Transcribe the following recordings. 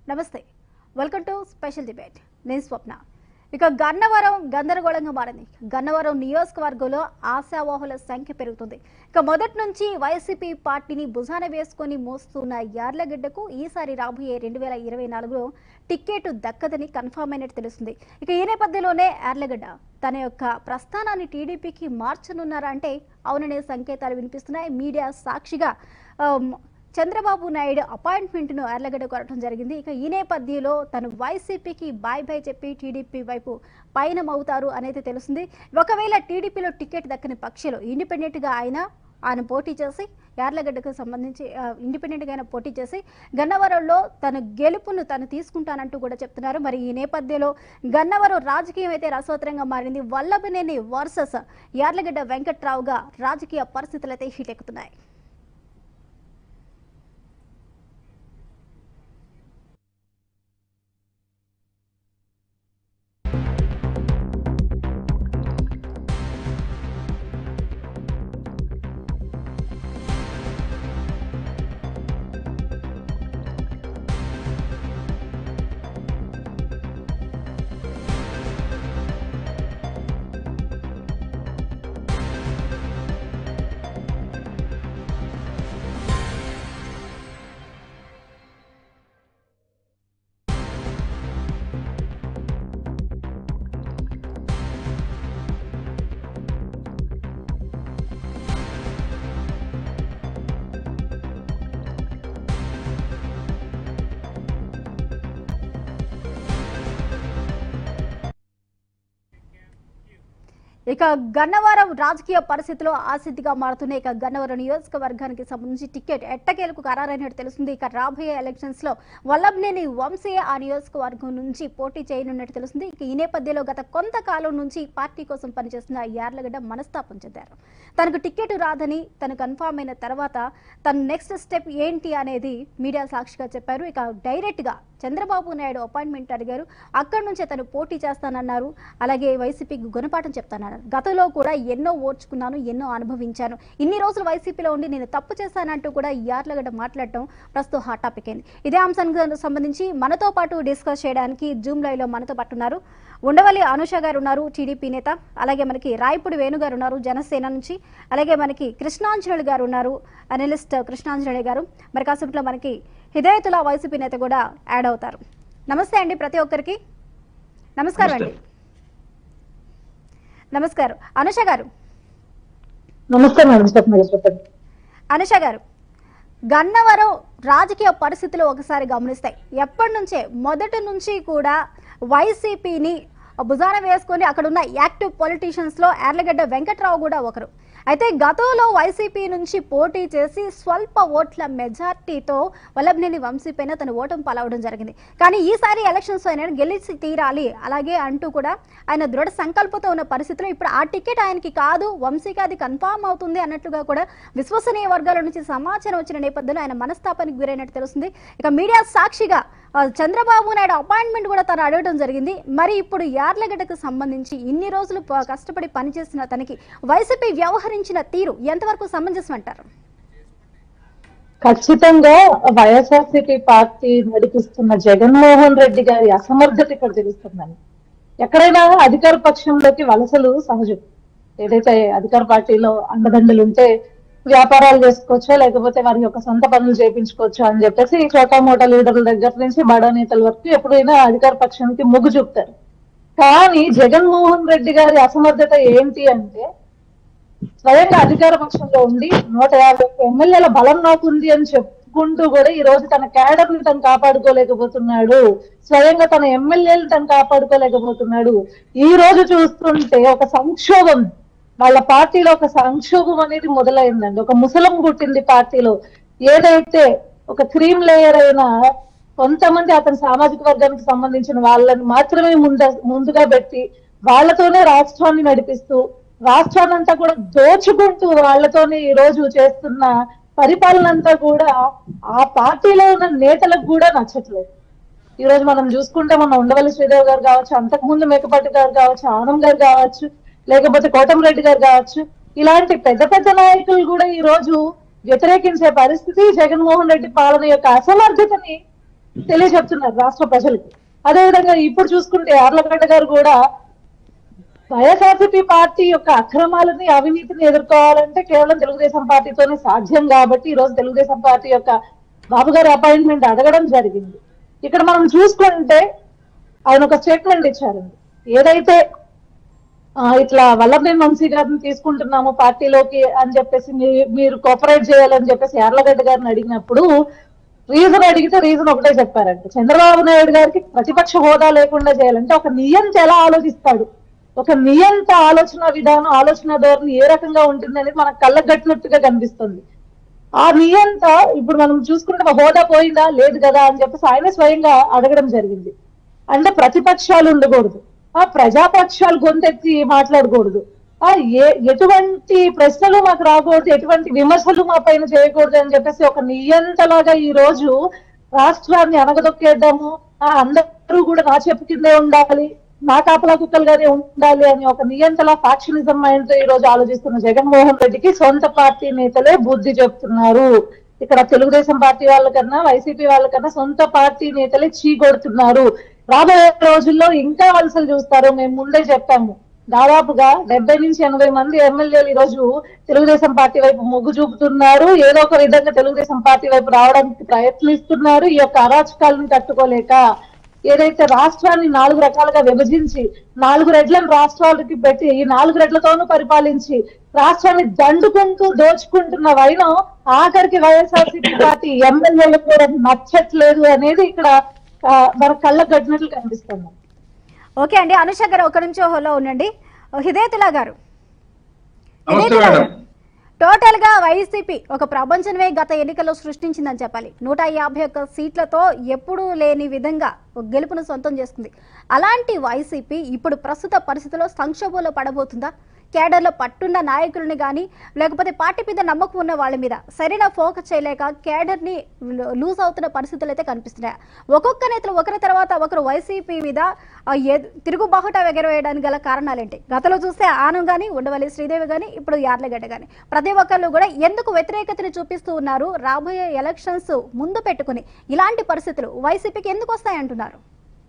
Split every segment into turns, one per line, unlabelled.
నమస్తే welcome to special debate నేను స్వప్న ఇక గన్నవరం గందరగోళంగా మారింది గన్నవరం నియోజకవర్గంలో ఆశావాహుల సంఖ్య పెరుగుతుంది ఇక మొదటి నుంచి వైసీపీ పార్టీని భుజాన వేసుకొని మోస్తున్న యార్లగడ్డకు ఈసారి రాబోయే రెండు వేల ఇరవై నాలుగులో టికెట్ దక్కదని కన్ఫామ్ అయినట్టు తెలుస్తుంది ఇక ఈ నేపథ్యంలోనే యార్లగడ్డ తన యొక్క ప్రస్థానాన్ని టీడీపీకి మార్చనున్నారా అంటే అవుననే సంకేతాలు వినిపిస్తున్నాయి మీడియా సాక్షిగా ఆమ్, చంద్రబాబు నాయుడు అపాయింట్మెంట్ను ఎర్లగడ్డ కోరటం జరిగింది ఇక ఈ నేపథ్యంలో తను వైసీపీకి బాయ్ బాయ్ చెప్పి టీడీపీ వైపు పయనమవుతారు అనేది తెలుస్తుంది ఒకవేళ టీడీపీలో టికెట్ దక్కని పక్షులు ఇండిపెండెంట్గా ఆయన ఆయన పోటీ చేసి యార్లగడ్డకు సంబంధించి ఆ, ఇండిపెండెంట్గా ఆయన పోటీ చేసి గన్నవరంలో తన గెలుపును తను తీసుకుంటానంటూ కూడా చెప్తున్నారు మరి ఈ నేపథ్యంలో గన్నవరం రాజకీయం అయితే రసవత్తరంగా మారింది వల్లభనేని వర్సెస్ యార్లగడ్డ వెంకట్రావుగా రాజకీయ పరిస్థితులు అయితే హీటెక్కుతున్నాయి ఇక గన్నవరం రాజకీయ పరిస్థితిలో ఆసక్తిగా మారుతున్న ఇక గన్నవరం నియోజకవర్గానికి సంబంధించి టికెట్ ఎట్టకేలకు ఖరారైనట్టు తెలుస్తుంది ఇక రాబోయే ఎలక్షన్స్ లో వల్లభనేని వంశీ ఆ నియోజకవర్గం నుంచి పోటీ చేయనున్నట్టు తెలుస్తుంది ఇక ఈ నేపథ్యంలో గత కొంతకాలం నుంచి పార్టీ కోసం పనిచేస్తున్న యార్లగడ్డ మనస్తాపం చెందారు తనకు టికెట్ రాదని తను కన్ఫామ్ అయిన తర్వాత తన నెక్స్ట్ స్టెప్ ఏంటి అనేది మీడియా సాక్షిగా చెప్పారు ఇక డైరెక్ట్ గా చంద్రబాబు నాయుడు అపాయింట్మెంట్ అడిగారు అక్కడి నుంచే తను పోటీ చేస్తానన్నారు అలాగే వైసీపీకి గుణపాఠం చెప్తానన్నారు గతంలో కూడా ఎన్నో ఓర్చుకున్నాను ఎన్నో అనుభవించాను ఇన్ని రోజులు వైసీపీలో ఉండి నేను తప్పు చేశానంటూ కూడా యార్లగడ్డ మాట్లాడటం ప్రస్తుతం హాట్ టాపిక్ అయింది ఇదే అంశానికి సంబంధించి మనతో పాటు డిస్కస్ చేయడానికి జూమ్ లైవ్ లో మనతో పాటు ఉన్నారు ఉండవల్లి అనుష గారు ఉన్నారు టీడీపీ నేత అలాగే మనకి రాయపూడి వేణు గారు ఉన్నారు జనసేన నుంచి అలాగే మనకి కృష్ణాంజలి గారు ఉన్నారు అనలిస్ట్ కృష్ణాంజలి గారు మరి కాసేపట్లో మనకి హిదయతుల వైసీపీ నేత కూడా యాడ్ అవుతారు నమస్తే అండి ప్రతి ఒక్కరికి నమస్కారం అండి నమస్కారం అనుష గారు
నమస్తే మేడం స్వప్న గారు చెప్పండి
అనుష గారు గన్నవరం రాజకీయ పరిస్థితులు ఒకసారి గమనిస్తాయి ఎప్పటి నుంచే మొదటి నుంచి కూడా వైసీపీని భుజాన వేసుకొని అక్కడ ఉన్న యాక్టివ్ పొలిటీషియన్స్ లో ఎర్లగడ్డ వెంకట్రావు కూడా ఒకరు అయితే గతంలో వైసీపీ నుంచి పోటీ చేసి స్వల్ప ఓట్ల మెజార్టీతో వల్లభనేని వంశీ పైన తన ఓటమి పాలవడం జరిగింది కానీ ఈసారి ఎలక్షన్స్ ఆయన గెలిచి తీరాలి అలాగే అంటూ కూడా ఆయన దృఢ సంకల్పంతో ఉన్న పరిస్థితిలో ఇప్పుడు ఆ టికెట్ ఆయనకి కాదు వంశీకి అది కన్ఫామ్ అవుతుంది అన్నట్లుగా కూడా విశ్వసనీయ వర్గాల నుంచి సమాచారం వచ్చిన నేపథ్యంలో ఆయన మనస్తాపానికి గురైనట్టు తెలుస్తుంది ఇక మీడియా సాక్షిగా ఆ, చంద్రబాబు నాయుడు అపాయింట్మెంట్ కూడా తను అడగడం జరిగింది మరి ఇప్పుడు యార్లగడ్డకు సంబంధించి ఇన్ని రోజులు ప- కష్టపడి పనిచేసిన తనకి వైసీపీ వ్యవహరించిన తీరు ఎంతవరకు సమంజసం అంటారు
ఖచ్చితంగా వైఎస్ఆర్సీపీ పార్టీ నడిపిస్తున్న జగన్మోహన్ రెడ్డి గారి అసమర్థత ఇక్కడ తెలుస్తుందని ఎక్కడైనా అధికార పక్షంలోకి వలసలు సహజం ఏదైతే అధికార పార్టీలో అండదండలు ఉంటే వ్యాపారాలు చేసుకోవచ్చో లేకపోతే వారి యొక్క సొంత పనులు చేయించుకోవచ్చు అని చెప్పేసి చోటా మోటా లీడర్ల దగ్గర నుంచి బడా నేతల వరకు ఎప్పుడైనా అధికార పక్షానికి మొగ్గు చూపుతారు కానీ జగన్మోహన్ రెడ్డి గారి అసమర్థత ఏంటి అంటే స్వయంగా అధికార పక్షంలో ఉండి నూట యాభై ఒక్క ఎమ్మెల్యేల బలం నాకుంది అని చెప్పుకుంటూ కూడా ఈ రోజు తన క్యాడర్ ని తను కాపాడుకోలేకపోతున్నాడు స్వయంగా తన ఎమ్మెల్యేలు తను కాపాడుకోలేకపోతున్నాడు ఈ రోజు చూస్తుంటే ఒక సంక్షోభం వాళ్ళ పార్టీలో ఒక సంక్షోభం అనేది మొదలైందండి ఒక ముసలం పుట్టింది పార్టీలో ఏదైతే ఒక క్రీమ్ లేయర్ అయిన కొంతమంది అతని సామాజిక వర్గానికి సంబంధించిన వాళ్ళని మాత్రమే ముంద ముందుగా పెట్టి వాళ్ళతోనే రాష్ట్రాన్ని నడిపిస్తూ రాష్ట్రాన్ని అంతా కూడా దోచుకుంటూ వాళ్ళతోనే ఈ రోజు చేస్తున్న పరిపాలన అంతా కూడా ఆ పార్టీలో ఉన్న నేతలకు కూడా నచ్చట్లేదు ఈ రోజు మనం చూసుకుంటే మన ఉండవల్లి శ్రీదేవి గారు కావచ్చు అంతకుముందు మేకపాటి గారు కావచ్చు ఆనం గారు కావచ్చు లేకపోతే కోటమిరెడ్డి గారు కావచ్చు ఇలాంటి పెద్ద పెద్ద నాయకులు కూడా ఈ రోజు వ్యతిరేకించే పరిస్థితి జగన్మోహన్ రెడ్డి పాలన యొక్క అసమర్థతని తెలియజెప్తున్నారు రాష్ట్ర ప్రజలకు అదేవిధంగా ఇప్పుడు చూసుకుంటే యార్లగడ్డ గారు కూడా వైఎస్ఆర్సీపీ పార్టీ యొక్క అక్రమాలని అవినీతిని ఎదుర్కోవాలంటే కేవలం తెలుగుదేశం పార్టీతోనే సాధ్యం కాబట్టి ఈ రోజు తెలుగుదేశం పార్టీ యొక్క బాబు గారి అపాయింట్మెంట్ అడగడం జరిగింది ఇక్కడ మనం చూసుకుంటే ఆయన ఒక స్టేట్మెంట్ ఇచ్చారండి ఏదైతే ఆ, ఇట్లా వల్లభనేని వంశీ గారిని తీసుకుంటున్నాము పార్టీలోకి అని చెప్పేసి మీ- మీరు కోఆపరేట్ చేయాలని చెప్పేసి యార్లగడ్డ గారిని అడిగినప్పుడు రీజన్ అడిగితే రీజన్ ఒకటే చెప్పారంట చంద్రబాబు నాయుడు గారికి ప్రతిపక్ష హోదా లేకుండా చేయాలంటే ఒక నియంత ఎలా ఆలోచిస్తాడు ఒక నియంత ఆలోచన విధానం ఆలోచన ధోరణి ఏ రకంగా ఉంటుంది అనేది మనకు కళ్ళకు కట్టినట్టుగా కనిపిస్తుంది ఆ నియంత ఇప్పుడు మనం చూసుకుంటే హోదా పోయిందా లేదు కదా అని చెప్పేసి ఆయన స్వయంగా అడగడం జరిగింది అంటే ప్రతిపక్షాలు ఉండకూడదు ఆ ప్రజాపక్షాలు గొంతెత్తి మాట్లాడకూడదు ఆ ఏ ఎటువంటి ప్రశ్నలు మాకు రాకూడదు ఎటువంటి విమర్శలు మా పైన చేయకూడదు అని చెప్పేసి ఒక నియంతలాగా ఈ రోజు రాష్ట్రాన్ని అనగదొక్కేద్దాము ఆ అందరూ కూడా నా చెప్పు కిందే ఉండాలి నా కాపలా కుక్కలుగానే ఉండాలి అని ఒక నియంతల ఫ్యాక్షనిజం మైండ్ తో ఈ రోజు ఆలోచిస్తున్న జగన్మోహన్ రెడ్డికి సొంత పార్టీ నేతలే బుద్ధి చెప్తున్నారు ఇక్కడ తెలుగుదేశం పార్టీ వాళ్ళకన్నా వైసీపీ వాళ్ళకన్నా సొంత పార్టీ నేతలే చీకొడుతున్నారు రాబోయే రోజుల్లో ఇంకా వలసలు చూస్తారు మేము ముందే చెప్పాము దాదాపుగా డెబ్బై నుంచి ఎనభై మంది ఎమ్మెల్యేలు ఈ రోజు తెలుగుదేశం పార్టీ వైపు మొగ్గు చూపుతున్నారు ఏదో ఒక విధంగా తెలుగుదేశం పార్టీ వైపు రావడానికి ప్రయత్నిస్తున్నారు ఈ యొక్క అరాచకాలను తట్టుకోలేక ఏదైతే రాష్ట్రాన్ని నాలుగు రకాలుగా విభజించి నాలుగు రెడ్లను రాష్ట్రాలకి పెట్టి ఈ నాలుగు రెడ్లతోనూ పరిపాలించి రాష్ట్రాన్ని దండుకుంటూ దోచుకుంటున్న వైనం ఆఖరికి వైఎస్ఆర్సీపీ పార్టీ ఎమ్మెల్యేలకు కూడా నచ్చట్లేదు అనేది ఇక్కడ ఆ, మన కళ్ళకు కట్టినట్లు కనిపిస్తుంది
ఓకే అండి అనుష గారు ఒక నిమిషం హోలో ఉండండి హిదేతులా గారు
నమస్తే మేడం
టోటల్ గా వైసీపీ ఒక ప్రపంచమే గత ఎన్నికల్లో సృష్టించిందని చెప్పాలి నూట యాభై ఒక్క సీట్లతో ఎప్పుడూ లేని విధంగా ఒక గెలుపును సొంతం చేసుకుంది అలాంటి వైసీపీ ఇప్పుడు ప్రస్తుత పరిస్థితుల్లో సంక్షోభంలో పడబోతుందా కేడర్లో పట్టున్న నాయకులని కానీ లేకపోతే పార్టీ మీద నమ్మకం ఉన్న వాళ్ళ మీద సరైన ఫోకస్ చేయలేక కేడర్ని లూజ్ అవుతున్న పరిస్థితులు అయితే కనిపిస్తున్నాయి ఒక్కొక్క నేతలు ఒకరి తర్వాత ఒకరు వైసీపీ మీద ఆ, ఏ- తిరుగుబాహుట ఎగరవేయడానికి గల కారణాలేంటి గతంలో చూస్తే ఆనం కానీ ఉండవల్లి శ్రీదేవి కానీ ఇప్పుడు యార్లగడ్డ కానీ ప్రతి ఒక్కళ్ళు కూడా ఎందుకు వ్యతిరేకతని చూపిస్తూ ఉన్నారు రాబోయే ఎలక్షన్స్ ముందు పెట్టుకుని ఇలాంటి పరిస్థితులు వైసీపీకి ఎందుకు వస్తాయంటున్నారు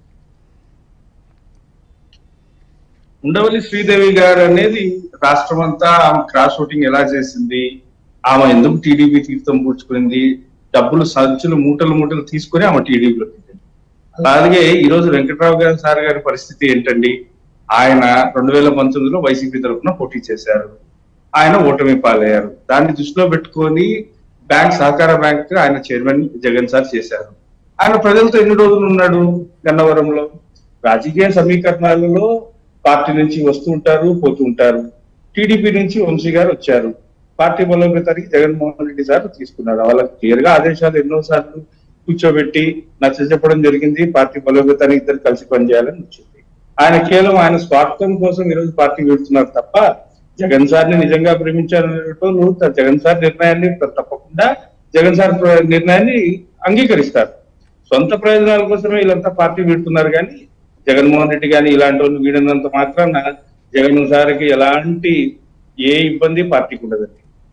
ఉండవల్లి శ్రీదేవి గారు అనేది రాష్ట్రం అంతా ఆమె క్రాస్ ఓటింగ్ ఎలా చేసింది ఆమె ఎందుకు టీడీపీ తీర్థం పూడ్చుకుంది డబ్బులు సంచులు మూటలు మూటలు తీసుకొని ఆమె టీడీపీలో అలాగే ఈ రోజు వెంకట్రావు గారి సార్ గారి పరిస్థితి ఏంటండి ఆయన రెండు వేల పంతొమ్మిదిలో వైసీపీ తరఫున పోటీ చేశారు ఆయన ఓటమి పాలయ్యారు దాన్ని దృష్టిలో పెట్టుకొని బ్యాంక్ సహకార బ్యాంక్ ఆయన చైర్మన్ జగన్ సార్ చేశారు ఆయన ప్రజలతో ఎన్ని రోజులు ఉన్నాడు గన్నవరంలో రాజకీయ సమీకరణాలలో పార్టీ నుంచి వస్తూ ఉంటారు పోతూ ఉంటారు టీడీపీ నుంచి వంశీ గారు వచ్చారు పార్టీ బలోపేతానికి జగన్మోహన్ రెడ్డి సార్ తీసుకున్నారు వాళ్ళకి క్లియర్ గా ఆదేశాలు ఎన్నో సార్లు కూర్చోబెట్టి నచ్చ చెప్పడం జరిగింది పార్టీ బలోపేతానికి ఇద్దరు కలిసి పనిచేయాలని వచ్చింది ఆయన కేవలం ఆయన స్వార్థం కోసం ఈరోజు పార్టీ వెళ్తున్నారు తప్ప జగన్ సార్ని నిజంగా ప్రేమించాలనేటోళ్ళు త- జగన్ సార్ నిర్ణయాన్ని త- తప్పకుండా జగన్ సార్ ప్ర- నిర్ణయాన్ని అంగీకరిస్తారు సొంత ప్రయోజనాల కోసమే వీళ్ళంతా పార్టీ వీడుతున్నారు కానీ జగన్మోహన్ రెడ్డి కానీ ఇలాంటి వాళ్ళు వీడినంత మాత్రాన జగన్ సార్కి ఎలాంటి ఏ ఇబ్బంది పార్టీకి ఉండదండి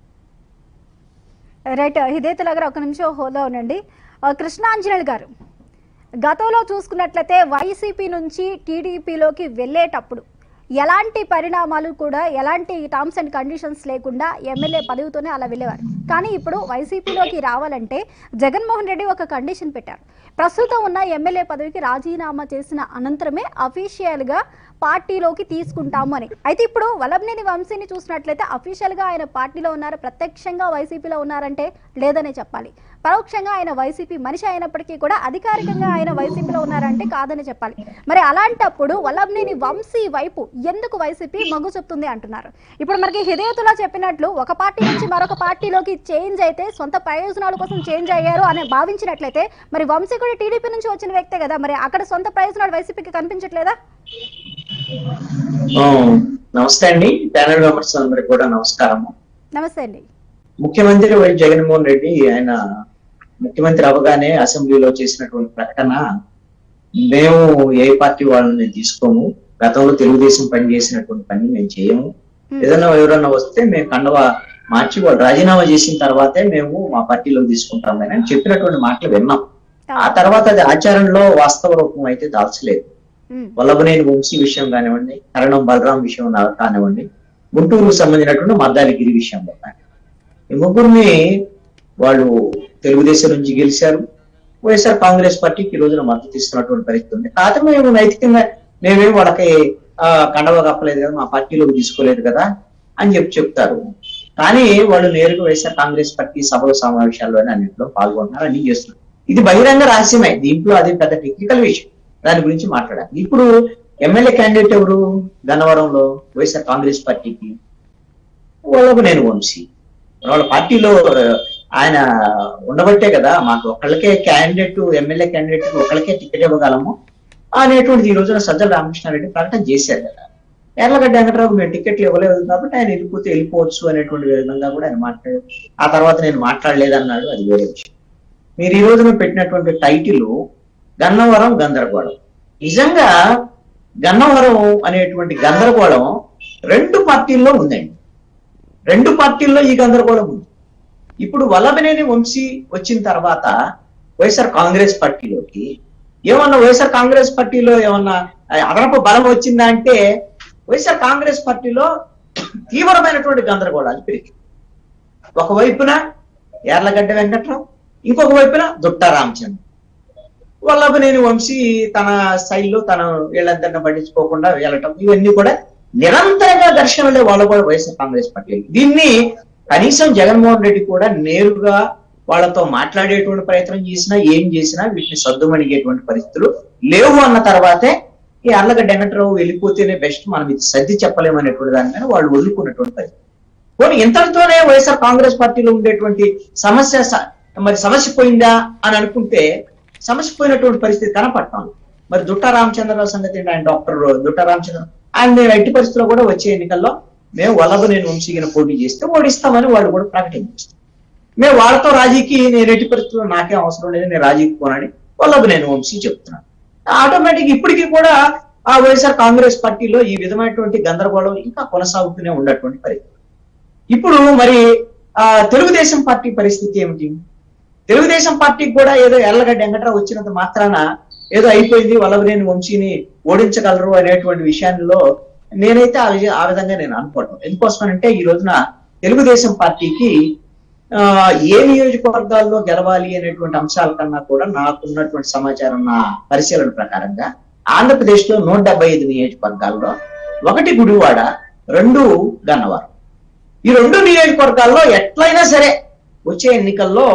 రైట్ హిదేతుల గారు ఒక నిమిషం హోలో ఉండండి ఆ, కృష్ణాంజనేయులు గారు గతంలో చూసుకున్నట్లయితే వైసీపీ నుంచి టీడీపీలోకి వెళ్ళేటప్పుడు ఎలాంటి పరిణామాలు కూడా ఎలాంటి టర్మ్స్ అండ్ కండిషన్స్ లేకుండా ఎమ్మెల్యే పదవితోనే అలా వెళ్ళేవారు కానీ ఇప్పుడు వైసీపీలోకి రావాలంటే జగన్మోహన్ రెడ్డి ఒక కండిషన్ పెట్టారు ప్రస్తుతం ఉన్న ఎమ్మెల్యే పదవికి రాజీనామా చేసిన అనంతరమే అఫీషియల్గా పార్టీలోకి తీసుకుంటాము అని అయితే ఇప్పుడు వల్లభనేని వంశీని చూసినట్లయితే అఫీషియల్గా ఆయన పార్టీలో ఉన్నారు ప్రత్యక్షంగా వైసీపీలో ఉన్నారంటే లేదనే చెప్పాలి పరోక్షంగా ఆయన వైసీపీ మనిషి అయినప్పటికీ కూడా అధికారికంగా ఆయన వైసీపీలో ఉన్నారంటే కాదని చెప్పాలి మరి అలాంటప్పుడు వల్లభనేని వంశీ వైపు ఎందుకు వైసీపీ మొగ్గు చూపుతుంది అంటున్నారు ఇప్పుడు మనకి హిదయతులా చెప్పినట్లు ఒక పార్టీ నుంచి మరొక పార్టీలోకి చేంజ్ అయితే సొంత ప్రయోజనాల కోసం చేంజ్ అయ్యారు అని భావించినట్లయితే మరి వంశీ కూడా టీడీపీ నుంచి వచ్చిన వ్యక్తే కదా మరి అక్కడ సొంత ప్రయోజనాలు వైసీపీకి కనిపించట్లేదా
ఆ, నమస్తే అండి ప్యానల్ మెంబర్స్ అందరికి కూడా నమస్కారము
నమస్తే అండి
ముఖ్యమంత్రి వై జగన్మోహన్ రెడ్డి ఆయన ముఖ్యమంత్రి అవగానే అసెంబ్లీలో చేసినటువంటి ప్రకటన మేము ఏ పార్టీ వాళ్ళని తీసుకోము గతంలో తెలుగుదేశం పని చేసినటువంటి పని మేము చేయము
Hmm.
ఏదైనా ఎవరన్నా వస్తే మేము కండవ మార్చి వాళ్ళు రాజీనామా చేసిన తర్వాతే మేము మా పార్టీలో తీసుకుంటాం అని చెప్పినటువంటి మాటలు విన్నాం ఆ తర్వాత అది ఆచరణలో వాస్తవ రూపం అయితే దాల్చలేదు
ఉమ్,
వల్లభనేని వంశీ విషయం కానివ్వండి కరణం బలరాం విషయం నా- కానివ్వండి గుంటూరుకు సంబంధించినటువంటి మద్దాలిగిరి విషయంలో కానీ ఈ ముగ్గురిని వాళ్ళు తెలుగుదేశం నుంచి గెలిచారు వైఎస్ఆర్ కాంగ్రెస్ పార్టీకి ఈ రోజున మద్దతు ఇస్తున్నటువంటి పరిస్థితి ఉంది కాకపోతే మేము నైతికంగా మేమేం వాళ్ళకి ఆ, కండవ కప్పలేదు కదా మా పార్టీలోకి తీసుకోలేదు కదా అని చెప్పి చెప్తారు కానీ వాళ్ళు నేరుగా వైఎస్ఆర్ కాంగ్రెస్ పార్టీ సభల సమావేశాల్లోనే అన్నింటిలో పాల్గొంటున్నారు అన్ని చేస్తున్నారు ఇది బహిరంగ రహస్యమే దీంట్లో అది పెద్ద టెక్నికల్ విషయం దాని గురించి మాట్లాడాలి ఇప్పుడు ఎమ్మెల్యే క్యాండిడేట్ ఎవరు గన్నవరంలో వైఎస్ఆర్ కాంగ్రెస్ పార్టీకి వాళ్ళకు నేను వంశీ వాళ్ళ పార్టీలో ఆ, ఆయన ఉండబట్టే కదా మాకు ఒకళ్ళకే క్యాండిడేట్ ఎమ్మెల్యే క్యాండిడేట్ ఒకళ్ళకే టికెట్ ఇవ్వగలము అనేటువంటిది ఈ రోజున సజ్జల రామకృష్ణారెడ్డి ప్రకటన చేశారు కదా ఎర్లగడ్డ వెంకటరావు మేము టికెట్లు ఇవ్వలేదు కాబట్టి ఆయన వెళ్ళిపోతే వెళ్ళిపోవచ్చు అనేటువంటి విధంగా కూడా ఆయన మాట్లాడారు ఆ తర్వాత నేను మాట్లాడలేదన్నాడు అది వేరే విషయం మీరు ఈ రోజున పెట్టినటువంటి టైటిల్ గన్నవరం గందరగోళం నిజంగా గన్నవరం అనేటువంటి గందరగోళం రెండు పార్టీల్లో ఉందండి రెండు పార్టీల్లో ఈ గందరగోళం ఉంది ఇప్పుడు వల్లభనేని వంశీ వచ్చిన తర్వాత వైఎస్ఆర్ కాంగ్రెస్ పార్టీలోకి ఏమన్నా వైఎస్ఆర్ కాంగ్రెస్ పార్టీలో ఏమన్నా అదనపు బలం వచ్చిందా అంటే వైఎస్ఆర్ కాంగ్రెస్ పార్టీలో తీవ్రమైనటువంటి గందరగోళాలు పెరిగి ఒకవైపున యార్లగడ్డ వెంకట్రావు ఇంకొక వైపున దుట్ట రామచంద్ర వల్లభనేని వంశీ తన శైలిలో తన వీళ్ళందరిని పట్టించుకోకుండా వెళ్ళటం ఇవన్నీ కూడా నిరంతరంగా ఘర్షణలే వాళ్ళు కూడా వైఎస్ఆర్ కాంగ్రెస్ పార్టీ దీన్ని కనీసం జగన్మోహన్ రెడ్డి కూడా నేరుగా వాళ్ళతో మాట్లాడేటువంటి ప్రయత్నం చేసినా ఏం చేసినా వీటిని సర్దుమణిగేటువంటి పరిస్థితులు లేవు అన్న తర్వాతే ఈ అర్లగడ్డ వెంకట్రావు వెళ్ళిపోతేనే బెస్ట్ మనం ఇది సర్ది చెప్పలేమనేటువంటి దాని మీద వాళ్ళు వదులుకున్నటువంటి పరిస్థితి పోనీ ఇంతటితోనే వైఎస్ఆర్ కాంగ్రెస్ పార్టీలో ఉండేటువంటి సమస్య స- మరి సమస్య పోయిందా అని అనుకుంటే సమస్య పోయినటువంటి పరిస్థితి కనపడతాం మరి దుట్టా రామచంద్రరావు సంగతి ఏంటి ఆయన డాక్టర్ దుట్టా రామచంద్ర ఆయన మేము ఎట్టి పరిస్థితుల్లో కూడా వచ్చే ఎన్నికల్లో మేము వల్లభ నేను వంశీగిన పోటీ చేస్తే ఓడిస్తామని వాళ్ళు కూడా ప్రకటించారు మేము వాళ్ళతో రాజీకి నేను ఎట్టి పరిస్థితుల్లో నాకేం అవసరం లేదు నేను రాజీకి పోనని వల్లభ నేను వంశీ చెప్తున్నాను ఆటోమేటిక్ ఇప్పటికీ కూడా ఆ వైఎస్ఆర్ కాంగ్రెస్ పార్టీలో ఈ విధమైనటువంటి గందరగోళం ఇంకా కొనసాగుతూనే ఉన్నటువంటి పరిస్థితి ఇప్పుడు మరి ఆ తెలుగుదేశం పార్టీ పరిస్థితి ఏమిటి తెలుగుదేశం పార్టీకి కూడా ఏదో ఎర్లగడ్డ వెంకట్రావు వచ్చినంత మాత్రాన ఏదో అయిపోయింది వల్లభనేని వంశీని ఓడించగలరు అనేటువంటి విషయాల్లో నేనైతే ఆ విజ- ఆ విధంగా నేను అనుకోవటం ఎందుకోసమనంటే ఈ రోజున తెలుగుదేశం పార్టీకి ఆ ఏ నియోజకవర్గాల్లో గెలవాలి అనేటువంటి అంశాల కన్నా కూడా నాకున్నటువంటి సమాచారం నా పరిశీలన ప్రకారంగా ఆంధ్రప్రదేశ్ లో నూట డెబ్బై ఐదు నియోజకవర్గాల్లో ఒకటి గుడివాడ రెండు గన్నవరం ఈ రెండు నియోజకవర్గాల్లో ఎట్లయినా సరే వచ్చే ఎన్నికల్లో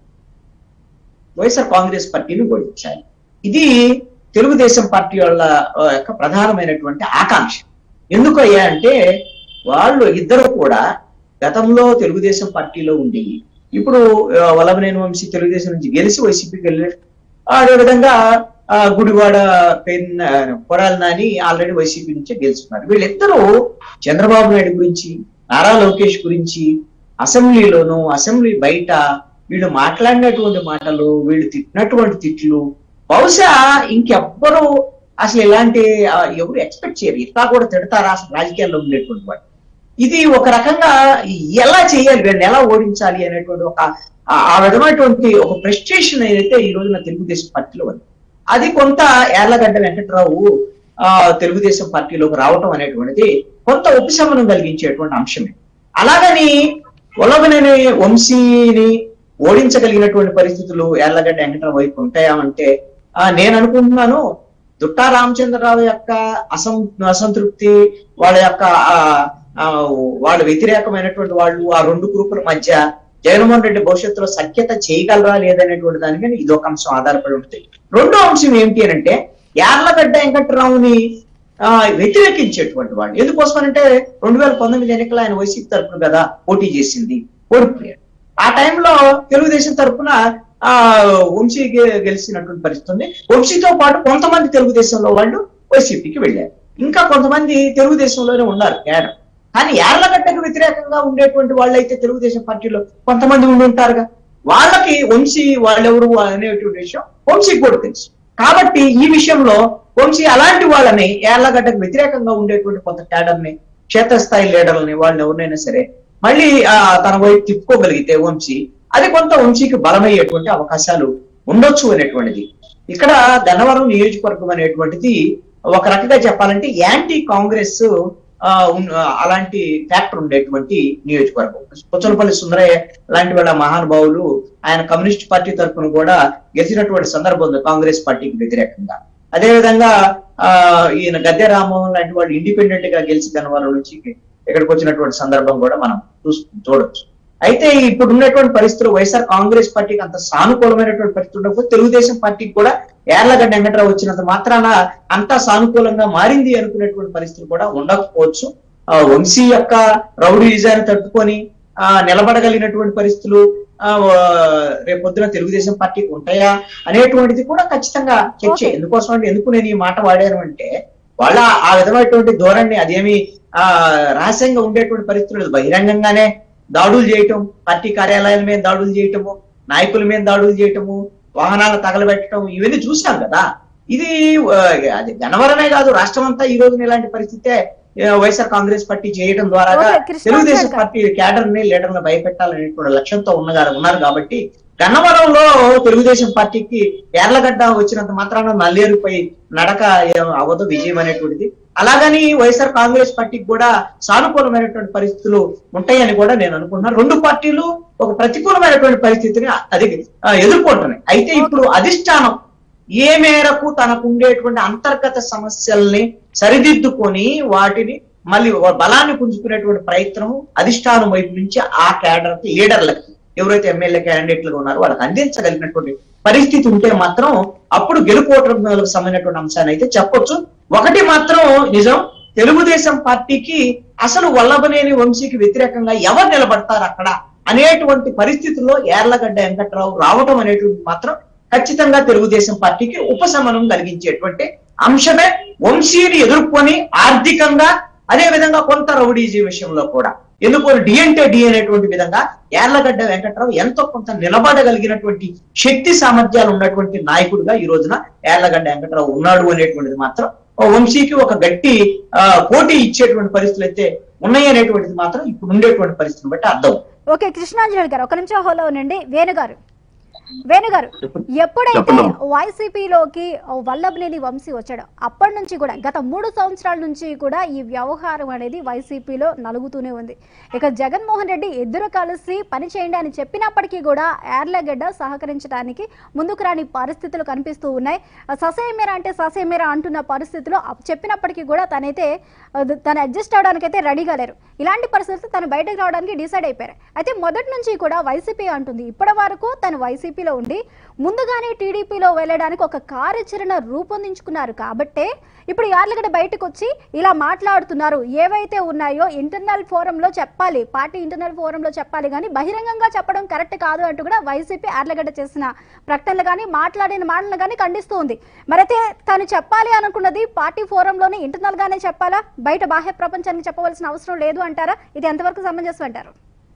వైఎస్ఆర్ కాంగ్రెస్ పార్టీని ఓడించాలి ఇది తెలుగుదేశం పార్టీ వాళ్ళ ఆ, యొక్క ప్రధానమైనటువంటి ఆకాంక్ష ఎందుకు అయ్యా అంటే వాళ్ళు ఇద్దరు కూడా గతంలో తెలుగుదేశం పార్టీలో ఉండి ఇప్పుడు ఆ, వల్లభనేని వంశీ తెలుగుదేశం నుంచి గెలిచి వైసీపీకి వెళ్ళారు అదేవిధంగా ఆ, గుడివాడ పెన్ కొడాలి నాని ఆల్రెడీ వైసీపీ నుంచే గెలుచుకున్నారు వీళ్ళిద్దరూ చంద్రబాబు నాయుడు గురించి నారా లోకేష్ గురించి అసెంబ్లీలోను అసెంబ్లీ బయట వీళ్ళు మాట్లాడినటువంటి మాటలు వీళ్ళు తిట్టినటువంటి తిట్లు బహుశా ఇంకెవ్వరు అసలు ఇలాంటి ఆ, ఎవరు ఎక్స్పెక్ట్ చేయరు ఇట్లా కూడా తిడతారా అసలు రాజకీయాల్లో ఉండేటువంటి వాడు ఇది ఒక రకంగా ఎలా చేయాలి వీళ్ళని ఎలా ఓడించాలి అనేటువంటి ఒక ఆ- ఆ విధమైనటువంటి ఒక ప్రెస్టేషన్ ఏదైతే ఈ రోజున తెలుగుదేశం పార్టీలో ఉంది అది కొంత ఏర్లగడ్డ వెంకట్రావు ఆ తెలుగుదేశం పార్టీలోకి రావటం అనేటువంటిది కొంత ఉపశమనం కలిగించేటువంటి అంశమే అలాగని వల్లభనేని వంశీని ఓడించగలిగినటువంటి పరిస్థితులు యార్లగడ్డ వెంకటరావు వైపు ఉంటాయా అంటే ఆ నేను అనుకుంటున్నాను దుట్టా రామచంద్రరావు యొక్క అసం అసంతృప్తి వాళ్ళ యొక్క ఆ, ఆ, వాళ్ళ వ్యతిరేకమైనటువంటి వాళ్ళు ఆ రెండు గ్రూపుల మధ్య జగన్మోహన్ రెడ్డి భవిష్యత్తులో సఖ్యత చేయగలరా లేదనేటువంటి దాని మీద ఇది ఒక అంశం ఆధారపడి ఉంటుంది రెండో అంశం ఏంటి అని అంటే యార్లగడ్డ వెంకట్రావుని ఆ, వ్యతిరేకించేటువంటి వాళ్ళు ఎందుకోసమనంటే రెండు వేల పంతొమ్మిది ఎన్నికలు ఆయన వైసీపీ తరపున కదా పోటీ చేసింది ఓడిపోయాడు ఆ టైంలో తెలుగుదేశం తరపున ఆ వంశీ గె- గెలిచినటువంటి పరిస్థితి ఉంది వంశీతో పాటు కొంతమంది తెలుగుదేశంలో వాళ్ళు వైసీపీకి వెళ్ళారు ఇంకా కొంతమంది తెలుగుదేశంలోనే ఉన్నారు కేడర్ కానీ యార్లగడ్డకు వ్యతిరేకంగా ఉండేటువంటి వాళ్ళు అయితే తెలుగుదేశం పార్టీలో కొంతమంది ఉండి ఉంటారుగా వాళ్ళకి వంశీ వాళ్ళెవరు అనేటువంటి విషయం వంశీకి కూడా తెలుసు కాబట్టి ఈ విషయంలో వంశీ అలాంటి వాళ్ళని యార్లగడ్డకు వ్యతిరేకంగా ఉండేటువంటి కొంత క్యాడర్ని క్షేత్రస్థాయి లీడర్లని వాళ్ళని ఎవరినైనా సరే మళ్ళీ ఆ, తన వైపు తిప్పుకోగలిగితే వంశీ అది కొంత వంశీకి బలమయ్యేటువంటి అవకాశాలు ఉండొచ్చు అనేటువంటిది ఇక్కడ గన్నవరం నియోజకవర్గం అనేటువంటిది ఒక రకంగా చెప్పాలంటే యాంటీ కాంగ్రెస్ ఆ, ఉన్- ఆ, అలాంటి ఫ్యాక్టర్ ఉండేటువంటి నియోజకవర్గం పుచ్చలపల్లి సుందరయ్య లాంటి వాళ్ళ మహానుభావులు ఆయన కమ్యూనిస్ట్ పార్టీ తరఫున కూడా గెలిచినటువంటి సందర్భం ఉంది కాంగ్రెస్ పార్టీకి వ్యతిరేకంగా అదేవిధంగా ఆ ఈయన గద్దె రామ్మోహన్ లాంటి వాళ్ళు ఇండిపెండెంట్ గా గెలిచి గన్నవరం నుంచి ఇక్కడికి వచ్చినటువంటి సందర్భం కూడా మనం చూసు చూడొచ్చు అయితే ఇప్పుడు ఉన్నటువంటి పరిస్థితులు వైఎస్ఆర్ కాంగ్రెస్ పార్టీకి అంత సానుకూలమైనటువంటి పరిస్థితి ఉండకపోతే తెలుగుదేశం పార్టీకి కూడా యార్లగడ్డ వెంకట్రావు వచ్చినంత మాత్రాన అంతా సానుకూలంగా మారింది అనుకునేటువంటి పరిస్థితులు కూడా ఉండకపోవచ్చు ఆ వంశీ యొక్క రౌడీజాన్ని తట్టుకొని ఆ నిలబడగలిగినటువంటి పరిస్థితులు ఆ రేపు పొద్దున తెలుగుదేశం పార్టీకి ఉంటాయా అనేటువంటిది కూడా ఖచ్చితంగా చర్చ
Okay.
ఎందుకోసం అంటే ఎందుకు నేను ఈ మాట వాడాను అంటే వాళ్ళ ఆ విధమైనటువంటి ధోరణి అదేమి ఆ రహస్యంగా ఉండేటువంటి పరిస్థితులు లేదు. బహిరంగంగానే దాడులు చేయటం పార్టీ కార్యాలయాల మీద దాడులు చేయటము నాయకుల మీద దాడులు చేయటము వాహనాలు తగలబెట్టడం ఇవన్నీ చూసాం కదా ఇది ఆ, అది గనవరమే కాదు రాష్ట్రం అంతా ఈ రోజున ఇలాంటి పరిస్థితే ఆ, వైఎస్ఆర్ కాంగ్రెస్ పార్టీ చేయడం ద్వారా
ఓకే, కృష్ణ
తెలుగుదేశం
గారు.
పార్టీ క్యాడర్ ని లీడర్ ని భయపెట్టాలనేటువంటి లక్ష్యంతో ఉన్నగారు ఉన్నారు కాబట్టి గన్నవరంలో తెలుగుదేశం పార్టీకి ఏర్లగడ్డ వచ్చినంత మాత్రాన నల్లేరుపై నడక ఏం అవ్వదు విజయం అనేటువంటిది అలాగని వైఎస్ఆర్ కాంగ్రెస్ పార్టీకి కూడా సానుకూలమైనటువంటి పరిస్థితులు ఉంటాయని కూడా నేను అనుకుంటున్నాను రెండు పార్టీలు ఒక ప్రతికూలమైనటువంటి పరిస్థితిని అది ఆ, ఎదుర్కొంటున్నాయి అయితే ఇప్పుడు అధిష్టానం ఏ మేరకు తనకు ఉండేటువంటి అంతర్గత సమస్యల్ని సరిదిద్దుకొని వాటిని మళ్ళీ ఒక బలాన్ని పుంజుకునేటువంటి ప్రయత్నం అధిష్టానం వైపు నుంచి ఆ క్యాడర్ లీడర్లకి ఎవరైతే ఎమ్మెల్యే క్యాండిడేట్లుగా ఉన్నారో వాళ్ళకి అందించగలిగినటువంటి పరిస్థితి ఉంటే మాత్రం అప్పుడు గెలుపోవటంలకు సంబంధించినటువంటి అంశాన్ని అయితే చెప్పొచ్చు ఒకటి మాత్రం నిజం తెలుగుదేశం పార్టీకి అసలు వల్లభనేని వంశీకి వ్యతిరేకంగా ఎవరు నిలబడతారు అక్కడ అనేటువంటి పరిస్థితుల్లో ఏర్లగడ్డ వెంకట్రావు రావటం అనేటువంటి మాత్రం ఖచ్చితంగా తెలుగుదేశం పార్టీకి ఉపశమనం కలిగించేటువంటి అంశమే వంశీని ఎదుర్కొని ఆర్థికంగా అదే విధంగా కొంత రౌడీజీ విషయంలో కూడా ఎందుకు డి అంటే డి అనేటువంటి విధంగా యార్లగడ్డ వెంకట్రావు ఎంతో కొంత నిలబడగలిగినటువంటి శక్తి సామర్థ్యాలు ఉన్నటువంటి నాయకుడిగా ఈ రోజున యార్లగడ్డ వెంకట్రావు ఉన్నాడు అనేటువంటిది మాత్రం ఓ వంశీకి ఒక గట్టి ఆ, పోటీ ఇచ్చేటువంటి పరిస్థితులు అయితే ఉన్నాయి అనేటువంటిది మాత్రం ఇప్పుడు ఉండేటువంటి పరిస్థితిని బట్టి అర్థం
ఓకే కృష్ణాంజలి గారు ఒక నిమిషం హోలో ఉండండి వేణు గారు వేణు గారు ఎప్పుడైతే
చెప్పండమ్మా.
వైసీపీలోకి వల్లభనేని వంశీ వచ్చాడో అప్పటి నుంచి కూడా గత మూడు సంవత్సరాల నుంచి కూడా ఈ వ్యవహారం అనేది వైసీపీలో నలుగుతూనే ఉంది ఇక జగన్మోహన్ రెడ్డి ఇద్దరు కలిసి పని చేయండి అని చెప్పినప్పటికీ కూడా యార్లగడ్డ సహకరించడానికి ముందుకు రాని పరిస్థితులు కనిపిస్తూ ఉన్నాయి ససేమేరా అంటే ససేమేరా అంటున్న పరిస్థితులు అప్- చెప్పినప్పటికీ కూడా తనైతే అది తను అడ్జస్ట్ అవడానికి అయితే రెడీగా లేరు ఇలాంటి పరిస్థితులు తను బయటకు రావడానికి డిసైడ్ అయిపోయారు అయితే మొదటి నుంచి కూడా వైసీపీ అంటుంది ఇప్పటి వరకు తను వైసీపీలో ఉండి ముందుగానే టీడీపీలో వెళ్ళడానికి ఒక కార్యాచరణ రూపొందించుకున్నారు కాబట్టే ఇప్పుడు యార్లగడ్డ బయటకు వచ్చి ఇలా మాట్లాడుతున్నారు ఏవైతే ఉన్నాయో ఇంటర్నల్ ఫోరంలో చెప్పాలి పార్టీ ఇంటర్నల్ ఫోరంలో చెప్పాలి కానీ బహిరంగంగా చెప్పడం కరెక్ట్ కాదు అంటూ కూడా వైసీపీ యార్లగడ్డ చేసిన ప్రకటనలు కానీ మాట్లాడిన మాటలు కానీ ఖండిస్తూ ఉంది మరైతే తను చెప్పాలి అనుకున్నది పార్టీ ఫోరంలోనే ఇంటర్నల్ గానే చెప్పాలా బయట బాహ్య ప్రపంచానికి చెప్పవలసిన అవసరం లేదు అంటారా ఇది ఎంతవరకు సమంజసం అంటారు